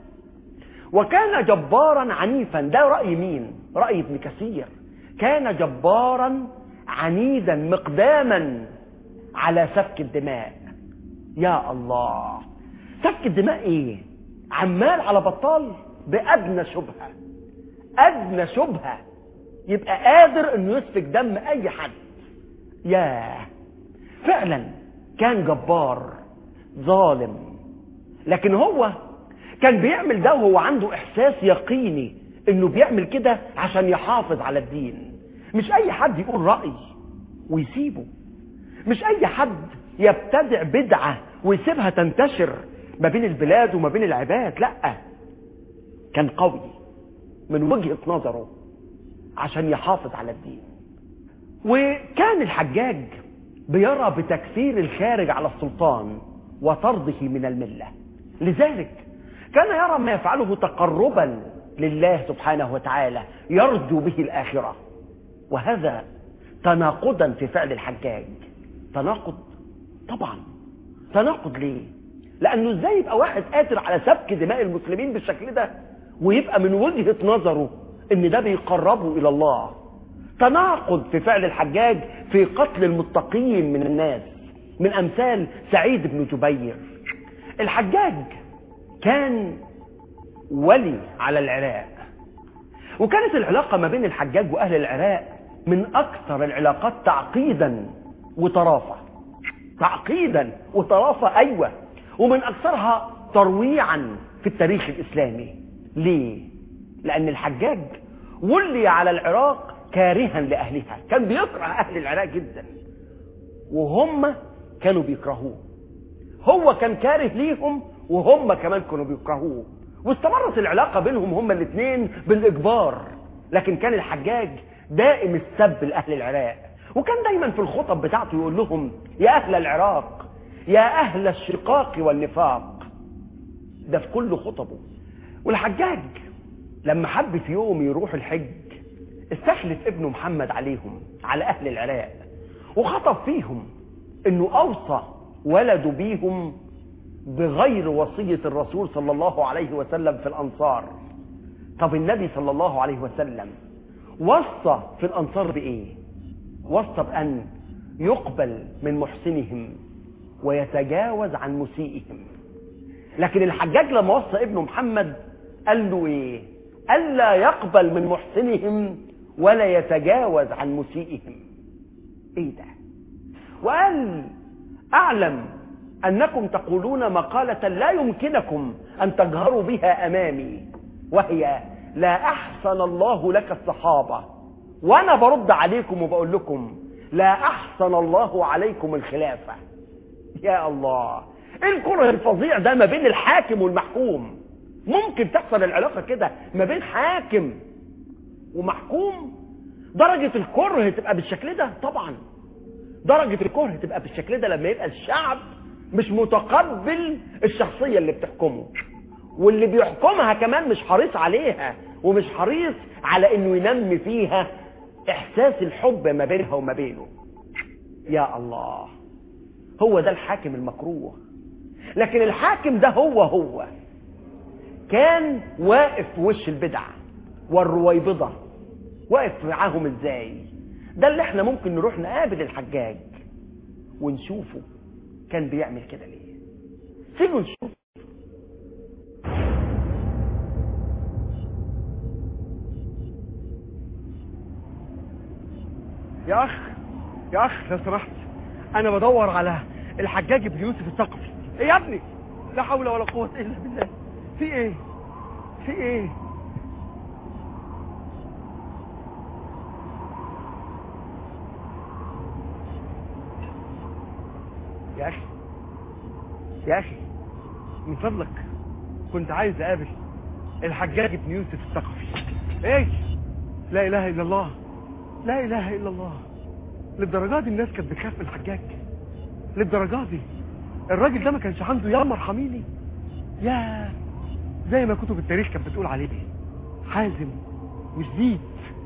وكان جبارا عنيفا ده رأي مين رأي ابن كثير كان جبارا عنيدا مقداما على سفك الدماء يا الله سفك الدماء ايه عمال على بطال بأدنى شبهة أدنى شبهة يبقى قادر انه يسفك دم اي حد ياه فعلا كان جبار ظالم لكن هو كان بيعمل ده وهو عنده احساس يقيني انه بيعمل كده عشان يحافظ على الدين مش اي حد يقول رأي ويسيبه مش اي حد يبتدع بدعة ويسيبها تنتشر ما بين البلاد وما بين العباد لا كان قوي من وجهة نظره عشان يحافظ على الدين وكان الحجاج بيرى بتكفير الخارج على السلطان وطرده من الملة لذلك كان يرى ما يفعله تقربا لله سبحانه وتعالى يرجو به الآخرة وهذا تناقضا في فعل الحجاج تناقض طبعا تناقض ليه لأنه ازاي يبقى واحد قادر على سفك دماء المسلمين بالشكل ده ويبقى من وجهة نظره ان ده بيقربه الى الله تناقض في فعل الحجاج في قتل المتقين من الناس من امثال سعيد بن جبير الحجاج كان ولي على العراق وكانت العلاقة ما بين الحجاج واهل العراق من اكثر العلاقات تعقيدا وطرافة تعقيدا وطرافة ايوه ومن اكثرها ترويعا في التاريخ الاسلامي ليه لان الحجاج ولي على العراق كارها لاهلها كان بيكره اهل العراق جدا وهم كانوا بيكرهوه هو كان كاره ليهم وهم كمان كانوا بيكرهوه واستمرت العلاقه بينهم هما الاثنين بالاجبار لكن كان الحجاج دائم السب لاهل العراق وكان دايما في الخطب بتاعته يقول لهم يا اهل العراق يا اهل الشقاق والنفاق ده في كل خطبه والحجاج لما حب في يوم يروح الحج استخلف ابنه محمد عليهم على اهل العراق وخطب فيهم انه اوصى ولده بيهم بغير وصية الرسول صلى الله عليه وسلم في الانصار طب النبي صلى الله عليه وسلم وصى في الانصار بايه وصى بان يقبل من محسنهم ويتجاوز عن مسيئهم لكن الحجاج لما وصى ابنه محمد قال له ايه الا يقبل من محسنهم ولا يتجاوز عن مسيئهم ايه ده وقال اعلم انكم تقولون مقالة لا يمكنكم ان تجهروا بها امامي وهي لا احسن الله لك الصحابة وانا برد عليكم وبقول لكم لا احسن الله عليكم الخلافة يا الله ايه الكره الفظيع ده ما بين الحاكم والمحكوم ممكن تحصل العلاقة كده ما بين حاكم ومحكوم درجة الكره تبقى بالشكل ده طبعا درجة الكره تبقى بالشكل ده لما يبقى الشعب مش متقبل الشخصية اللي بتحكمه واللي بيحكمها كمان مش حريص عليها ومش حريص على انه ينمي فيها احساس الحب ما بينها وما بينه يا الله هو ده الحاكم المكروه لكن الحاكم ده هو هو كان واقف في وش البدع والرويبضة واقف معاهم ازاي ده اللي احنا ممكن نروح نقابل الحجاج ونشوفه كان بيعمل كده ليه تيجوا نشوف يا اخ يا اخ لو سمحت انا بدور على الحجاج بن يوسف الثقفي ايه يا ابني لا حول ولا قوة الا بالله في ايه في ايه يا اخي يا اخي من فضلك كنت عايز اقابل الحجاج بن يوسف الثقفي ايه لا اله الا الله لا اله الا الله للدرجات دي الناس كانت بتخاف من الحجاج للدرجات دي الراجل ده ما كانش عنده يا مرحميني يا زي ما كتب التاريخ كانت بتقول عليه حازم وشديد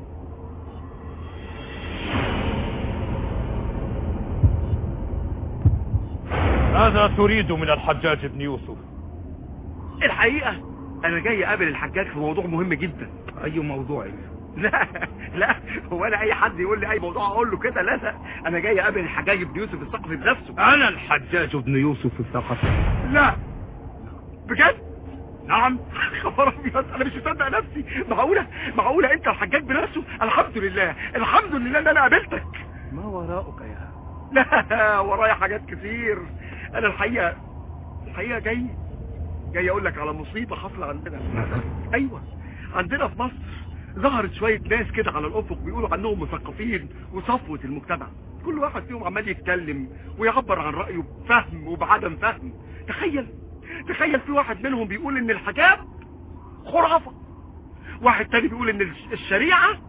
ماذا تريد من الحجاج بن يوسف الحقيقة انا جاي اقابل الحجاج في موضوع مهم جدا اي موضوع لا لا هو انا اي حد يقول لي اي موضوع اقول له كده لا لا انا جاي اقابل الحجاج بن يوسف الثقفي بنفسه انا الحجاج بن يوسف الثقفي لا بجد نعم خبر ابيض انا مش مصدق نفسي معقوله معقوله انت الحجاج بنفسه الحمد لله الحمد لله ان انا قابلتك ما وراءك يا لا ورايا حاجات كتير انا الحقيقه الحقيقه جاي جاي اقول لك على مصيبه حصل عندنا ايوه عندنا في مصر ظهرت شويه ناس كده على الافق بيقولوا عنهم مثقفين وصفوه المجتمع كل واحد فيهم عمال يتكلم ويعبر عن رايه بفهم وبعدم فهم تخيل تخيل في واحد منهم بيقول ان الحجاب خرافه واحد تاني بيقول ان الشريعه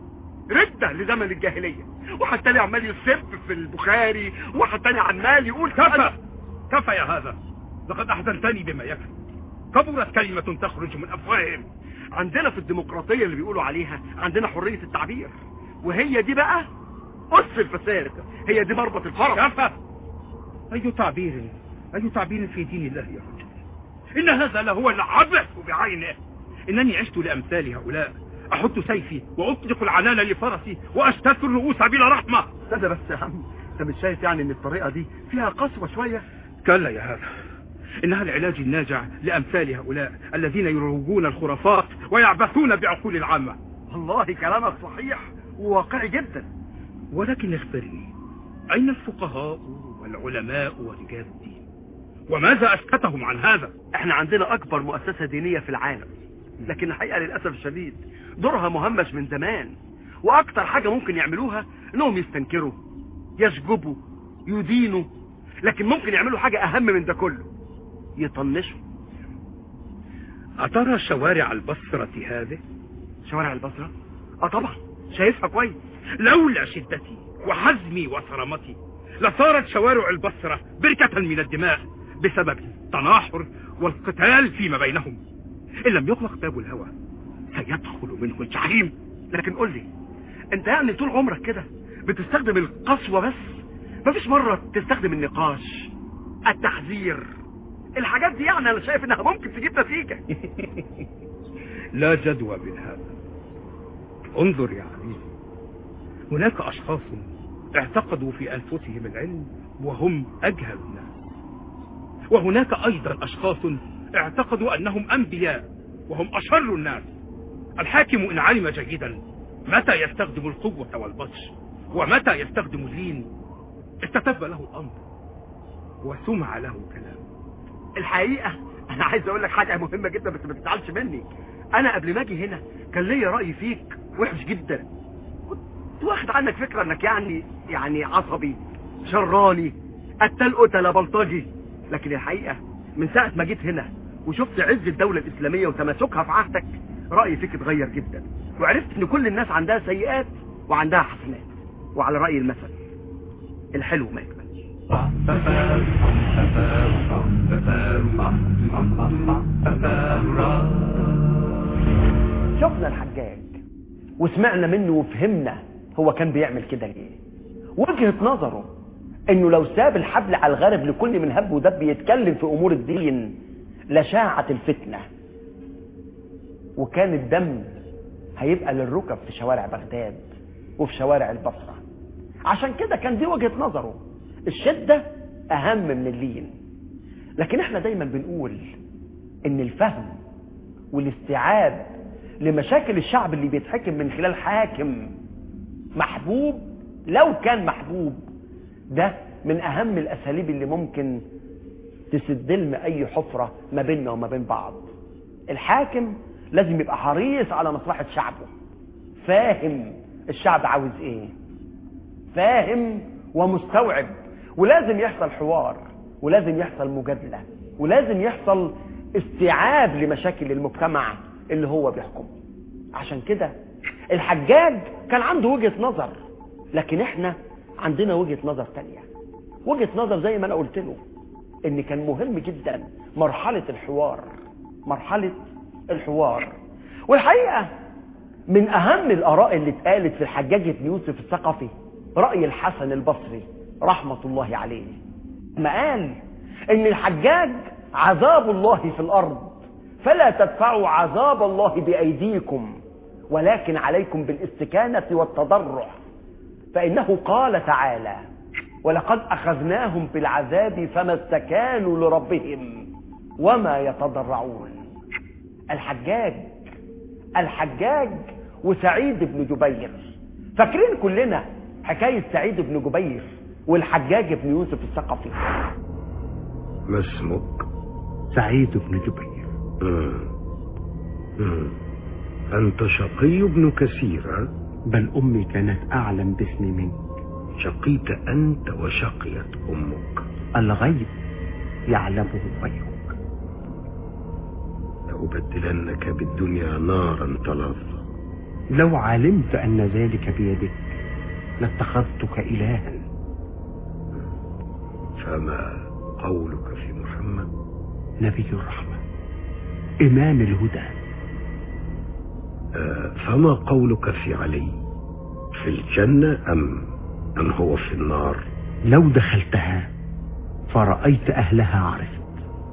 ردة لزمن الجاهلية واحد تاني عمال يسب في البخاري واحد تاني عمال يقول كفى كفى يا هذا لقد احزنتني بما يكفي كبرت كلمة تخرج من افواههم عندنا في الديمقراطية اللي بيقولوا عليها عندنا حرية التعبير وهي دي بقى أس الفساد هي دي مربط الفرس كفى اي تعبير اي تعبير في دين الله يا رجل ان هذا لهو العبث بعينه انني عشت لامثال هؤلاء احط سيفي واطلق العنان لفرسي واشتك الرؤوس بلا رحمة استنى بس يا عم انت مش شايف يعني ان الطريقة دي فيها قسوة شوية كلا يا هذا إنها العلاج الناجع لأمثال هؤلاء الذين يروجون الخرافات ويعبثون بعقول العامة والله كلامك صحيح وواقعي جدا ولكن اخبرني أين الفقهاء والعلماء ورجال الدين وماذا أسكتهم عن هذا احنا عندنا أكبر مؤسسة دينية في العالم لكن الحقيقة للأسف الشديد دورها مهمش من زمان وأكتر حاجة ممكن يعملوها إنهم يستنكروا يشجبوا يدينوا لكن ممكن يعملوا حاجة أهم من ده كله يطنشوا أترى شوارع البصرة هذه شوارع البصرة اه طبعا شايفها كويس لولا شدتي وحزمي وصرامتي لصارت شوارع البصرة بركة من الدماء بسبب التناحر والقتال فيما بينهم إن لم يغلق باب الهوى سيدخل منه الجحيم لكن قل لي انت يعني طول عمرك كده بتستخدم القسوة بس مفيش مرة تستخدم النقاش التحذير الحاجات دي يعني انا شايف انها ممكن تجيب نتيجة لا جدوى من هذا انظر يا عزيزي هناك أشخاص اعتقدوا في أنفسهم العلم وهم أجهل الناس وهناك أيضا أشخاص اعتقدوا أنهم أنبياء وهم أشر الناس الحاكم إن علم جيدا متى يستخدم القوة والبطش ومتى يستخدم اللين استتب له الأمر وسمع له كلام الحقيقة انا عايز اقول لك حاجة مهمة جدا بس ما تزعلش مني انا قبل ما اجي هنا كان ليا رأي فيك وحش جدا كنت واخد عنك فكرة انك يعني يعني عصبي شراني قتال قتلة بلطجي لكن الحقيقة من ساعة ما جيت هنا وشفت عز الدولة الإسلامية وتماسكها في عهدك رأيي فيك اتغير جدا وعرفت ان كل الناس عندها سيئات وعندها حسنات وعلى رأي المثل الحلو ما يكملش شفنا الحجاج وسمعنا منه وفهمنا هو كان بيعمل كده ليه وجهة نظره انه لو ساب الحبل على الغارب لكل من هب ودب يتكلم في امور الدين لشاعت الفتنة وكان الدم هيبقى للركب في شوارع بغداد وفي شوارع البصرة عشان كده كان دي وجهة نظره الشدة اهم من اللين لكن احنا دايما بنقول ان الفهم والاستيعاب لمشاكل الشعب اللي بيتحكم من خلال حاكم محبوب لو كان محبوب ده من اهم الاساليب اللي ممكن تسد لنا اي حفرة ما بيننا وما بين بعض الحاكم لازم يبقى حريص على مصلحة شعبه فاهم الشعب عاوز ايه فاهم ومستوعب ولازم يحصل حوار ولازم يحصل مجادلة ولازم يحصل استيعاب لمشاكل المجتمع اللي هو بيحكمه عشان كده الحجاج كان عنده وجهة نظر لكن احنا عندنا وجهة نظر تانية وجهة نظر زي ما انا قلت له ان كان مهم جدا مرحلة الحوار مرحلة الحوار والحقيقة من اهم الاراء اللي اتقالت في الحجاج بن يوسف الثقفي رأي الحسن البصري رحمة الله عليه ما قال ان الحجاج عذاب الله في الارض فلا تدفعوا عذاب الله بايديكم ولكن عليكم بالاستكانة والتضرع فانه قال تعالى ولقد اخذناهم بالعذاب فما استكانوا لربهم وما يتضرعون الحجاج الحجاج وسعيد بن جبير فاكرين كلنا حكاية سعيد بن جبير والحجاج بن يوسف الثقفي ما اسمك سعيد بن جبير مم. مم. أنت شقي بن كثير ها؟ بل أمي كانت أعلم باسمي منك شقيت أنت وشقيت أمك الغيب يعلمه غيرك لأبدلنك بالدنيا نارا تلظى لو علمت أن ذلك بيدك لاتخذتك إلها فما قولك في محمد نبي الرحمة إمام الهدى آه، فما قولك في علي في الجنة أم أم هو في النار لو دخلتها فرأيت أهلها عرفت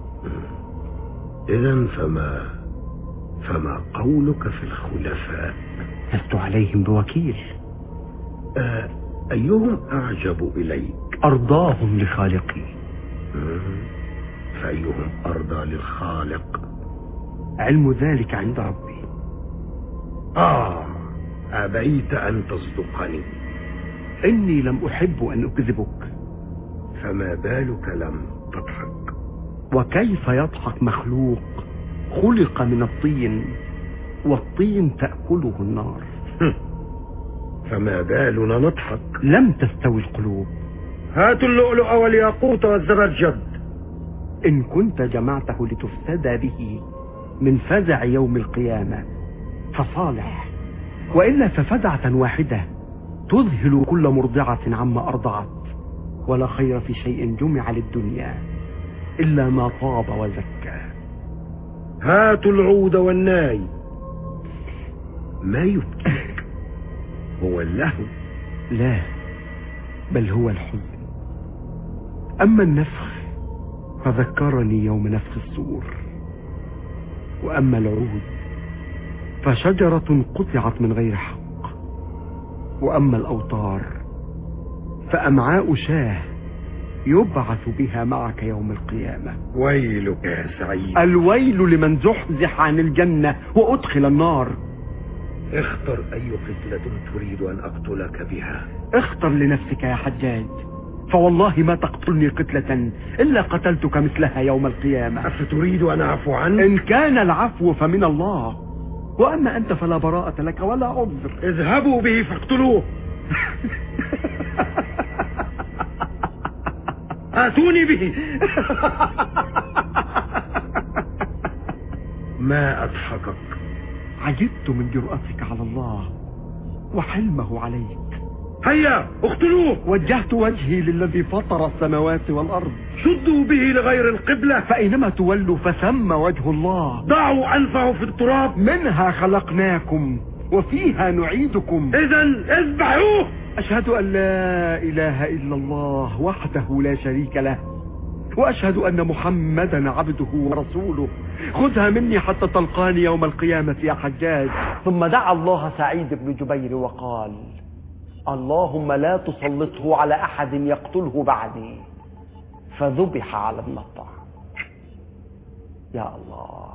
إذا فما فما قولك في الخلفاء لست عليهم بوكيل آه، أيهم أعجب إليك أرضاهم لخالقي مم. فأيهم أرضى للخالق علم ذلك عند ربي آه أبيت أن تصدقني إني لم أحب أن أكذبك فما بالك لم تضحك وكيف يضحك مخلوق خلق من الطين والطين تأكله النار فما بالنا نضحك لم تستوي القلوب هاتوا اللؤلؤ والياقوت والزبرجد إن كنت جمعته لتفتدى به من فزع يوم القيامة فصالح وإلا ففزعة واحدة تذهل كل مرضعة عما أرضعت ولا خير في شيء جمع للدنيا إلا ما طاب وزكى هاتوا العود والناي ما يبكيك هو اللهو لا بل هو الحزن أما النفخ فذكرني يوم نفخ الصور وأما العود فشجرة قطعت من غير حق وأما الأوتار فأمعاء شاه يبعث بها معك يوم القيامة ويلك يا سعيد الويل لمن زحزح عن الجنة وأدخل النار اختر أي قتلة تريد أن أقتلك بها اختر لنفسك يا حجاج فوالله ما تقتلني قتلة إلا قتلتك مثلها يوم القيامة أفتريد أن أعفو عنك إن كان العفو فمن الله وأما أنت فلا براءة لك ولا عذر اذهبوا به فاقتلوه آتوني به ما أضحكك عجبت من جرأتك على الله وحلمه عليك هيا اقتلوه وجهت وجهي للذي فطر السماوات والأرض شدوا به لغير القبلة فأينما تولوا فثم وجه الله ضعوا أنفه في التراب منها خلقناكم وفيها نعيدكم إذا اذبحوه أشهد أن لا إله إلا الله وحده لا شريك له وأشهد أن محمدا عبده ورسوله خذها مني حتى تلقاني يوم القيامة يا حجاج ثم دعا الله سعيد بن جبير وقال اللهم لا تسلطه على أحد يقتله بعدي فذبح على النطع يا الله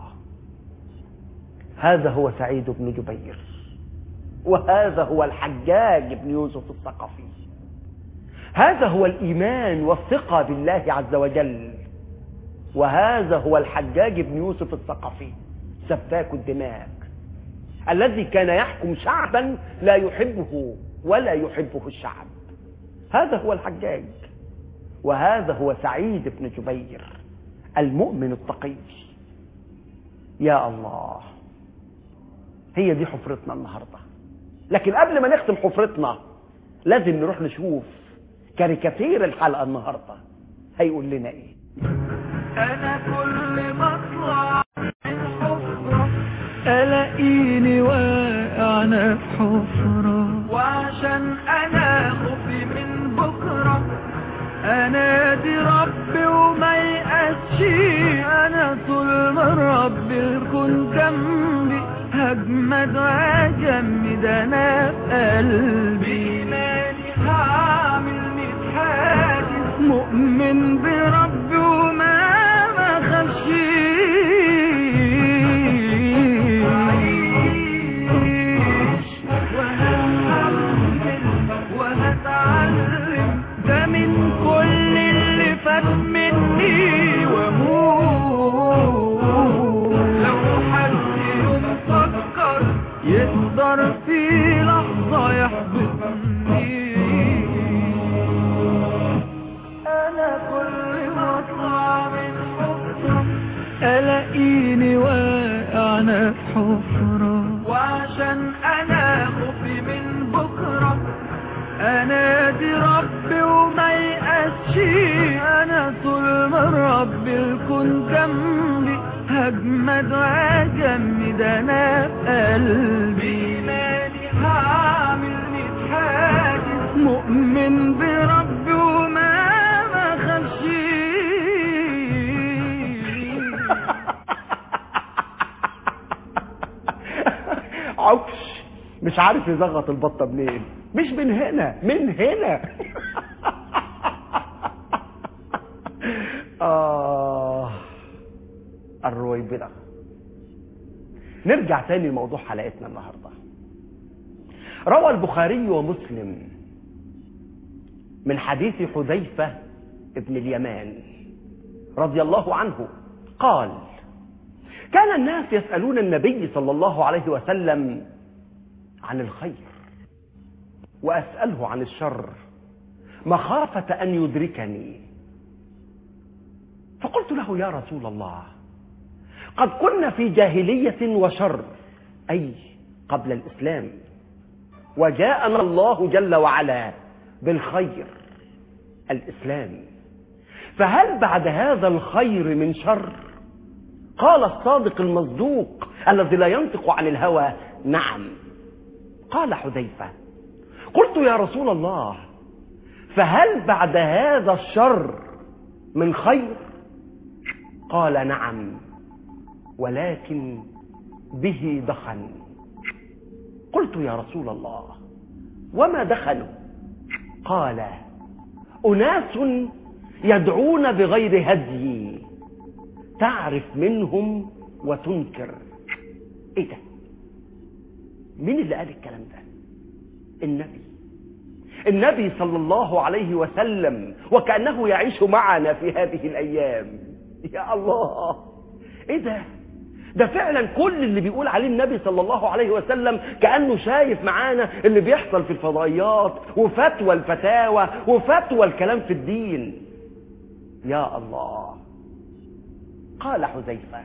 هذا هو سعيد بن جبير وهذا هو الحجاج بن يوسف الثقفي هذا هو الإيمان والثقة بالله عز وجل وهذا هو الحجاج بن يوسف الثقفي سفاك الدماء الذي كان يحكم شعبا لا يحبه ولا يحبه الشعب هذا هو الحجاج وهذا هو سعيد بن جبير المؤمن التقي يا الله هي دي حفرتنا النهارده لكن قبل ما نختم حفرتنا لازم نروح نشوف كاريكاتير الحلقه النهارده هيقول لنا ايه انا كل ما اطلع من حفرة الاقيني واقع انا في حفرة وعشان انا خفي من بكرة انادي ربي وما يقاسش انا طول ما ربي الكون جنبي هجمد واجمد انا في قلبي مالي هعمل ميت حاجز مؤمن بربي وما ما خافش وهتعلم وهتعلم ده من كل اللي فات مني واموت لو حد يوم فكر يقدر في لحظة يحبطني انا كل ما اطلع من حفرة الاقيني واقع انا في حفرة وعشان انا شيء انا طول ما رب الكون جنبي هجمد واجمد انا في قلبي مالي هعمل ميت حاجز مؤمن بربي وما ما خافش عكش مش عارف يزغط البطه منين مش من هنا من هنا آه الرويبضة نرجع تاني لموضوع حلقتنا النهاردة روى البخاري ومسلم من حديث حذيفة ابن اليمان رضي الله عنه قال كان الناس يسألون النبي صلى الله عليه وسلم عن الخير وأسأله عن الشر مخافة أن يدركني فقلت له يا رسول الله قد كنا في جاهلية وشر أي قبل الإسلام وجاءنا الله جل وعلا بالخير الإسلام فهل بعد هذا الخير من شر قال الصادق المصدوق الذي لا ينطق عن الهوى نعم قال حذيفة قلت يا رسول الله فهل بعد هذا الشر من خير قال نعم ولكن به دخن قلت يا رسول الله وما دخلوا قال أناس يدعون بغير هدي تعرف منهم وتنكر ايه ده مين اللي قال الكلام ده النبي النبي صلى الله عليه وسلم وكأنه يعيش معنا في هذه الأيام يا الله ايه ده ده فعلا كل اللي بيقول عليه النبي صلى الله عليه وسلم كأنه شايف معانا اللي بيحصل في الفضائيات وفتوى الفتاوى وفتوى الكلام في الدين يا الله قال حذيفة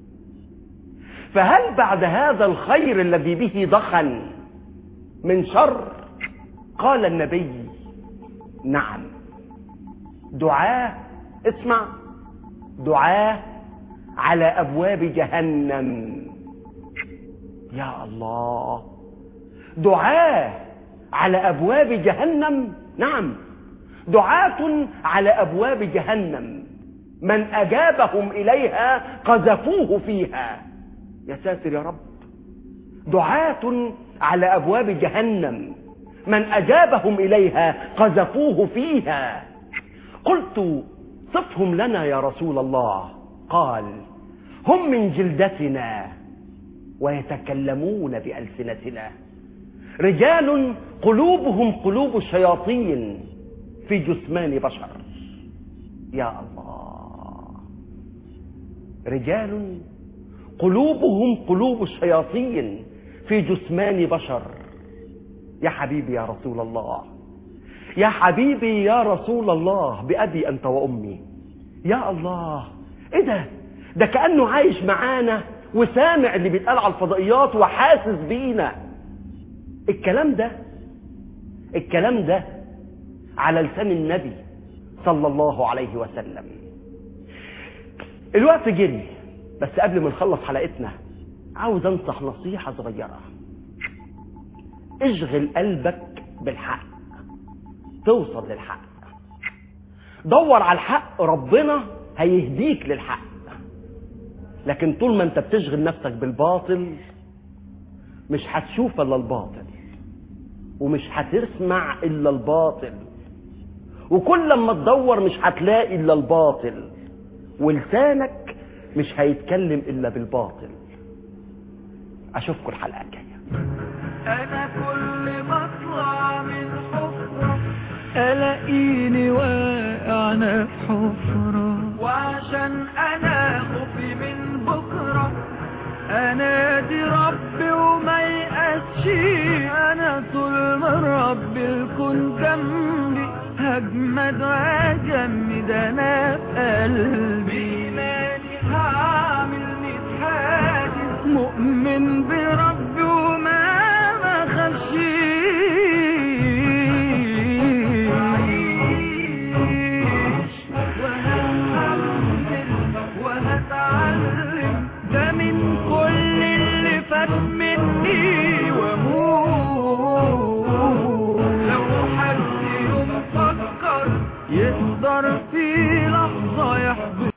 فهل بعد هذا الخير الذي به ضخن من شر قال النبي نعم دعاه اسمع دعاه على ابواب جهنم يا الله دعاه على ابواب جهنم نعم دعاة على ابواب جهنم من اجابهم اليها قذفوه فيها يا ساتر يا رب دعاة على ابواب جهنم من اجابهم اليها قذفوه فيها قلت صفهم لنا يا رسول الله قال هم من جلدتنا ويتكلمون بألسنتنا رجال قلوبهم قلوب الشياطين في جثمان بشر يا الله رجال قلوبهم قلوب الشياطين في جثمان بشر يا حبيبي يا رسول الله يا حبيبي يا رسول الله بأبي أنت وأمي يا الله ايه ده ده كأنه عايش معانا وسامع اللي بيتقال على الفضائيات وحاسس بينا الكلام ده الكلام ده على لسان النبي صلى الله عليه وسلم الوقت جري بس قبل ما نخلص حلقتنا عاوز انصح نصيحة صغيرة اشغل قلبك بالحق توصل للحق دور على الحق ربنا هيهديك للحق لكن طول ما انت بتشغل نفسك بالباطل مش هتشوف الا الباطل ومش هتسمع الا الباطل وكل ما تدور مش هتلاقي الا الباطل ولسانك مش هيتكلم الا بالباطل اشوفكم الحلقه الجايه انا كل ما اطلع من حفرة الاقيني واقع أنا في حفرة وعشان انا خوفي من بكرة انادي ربي وما يقاسش انا طول ما ربي الكون جنبي هجمد واجمد انا في قلبي مالي هعمل ميت حاجز مؤمن بربي وما ما خافش القلب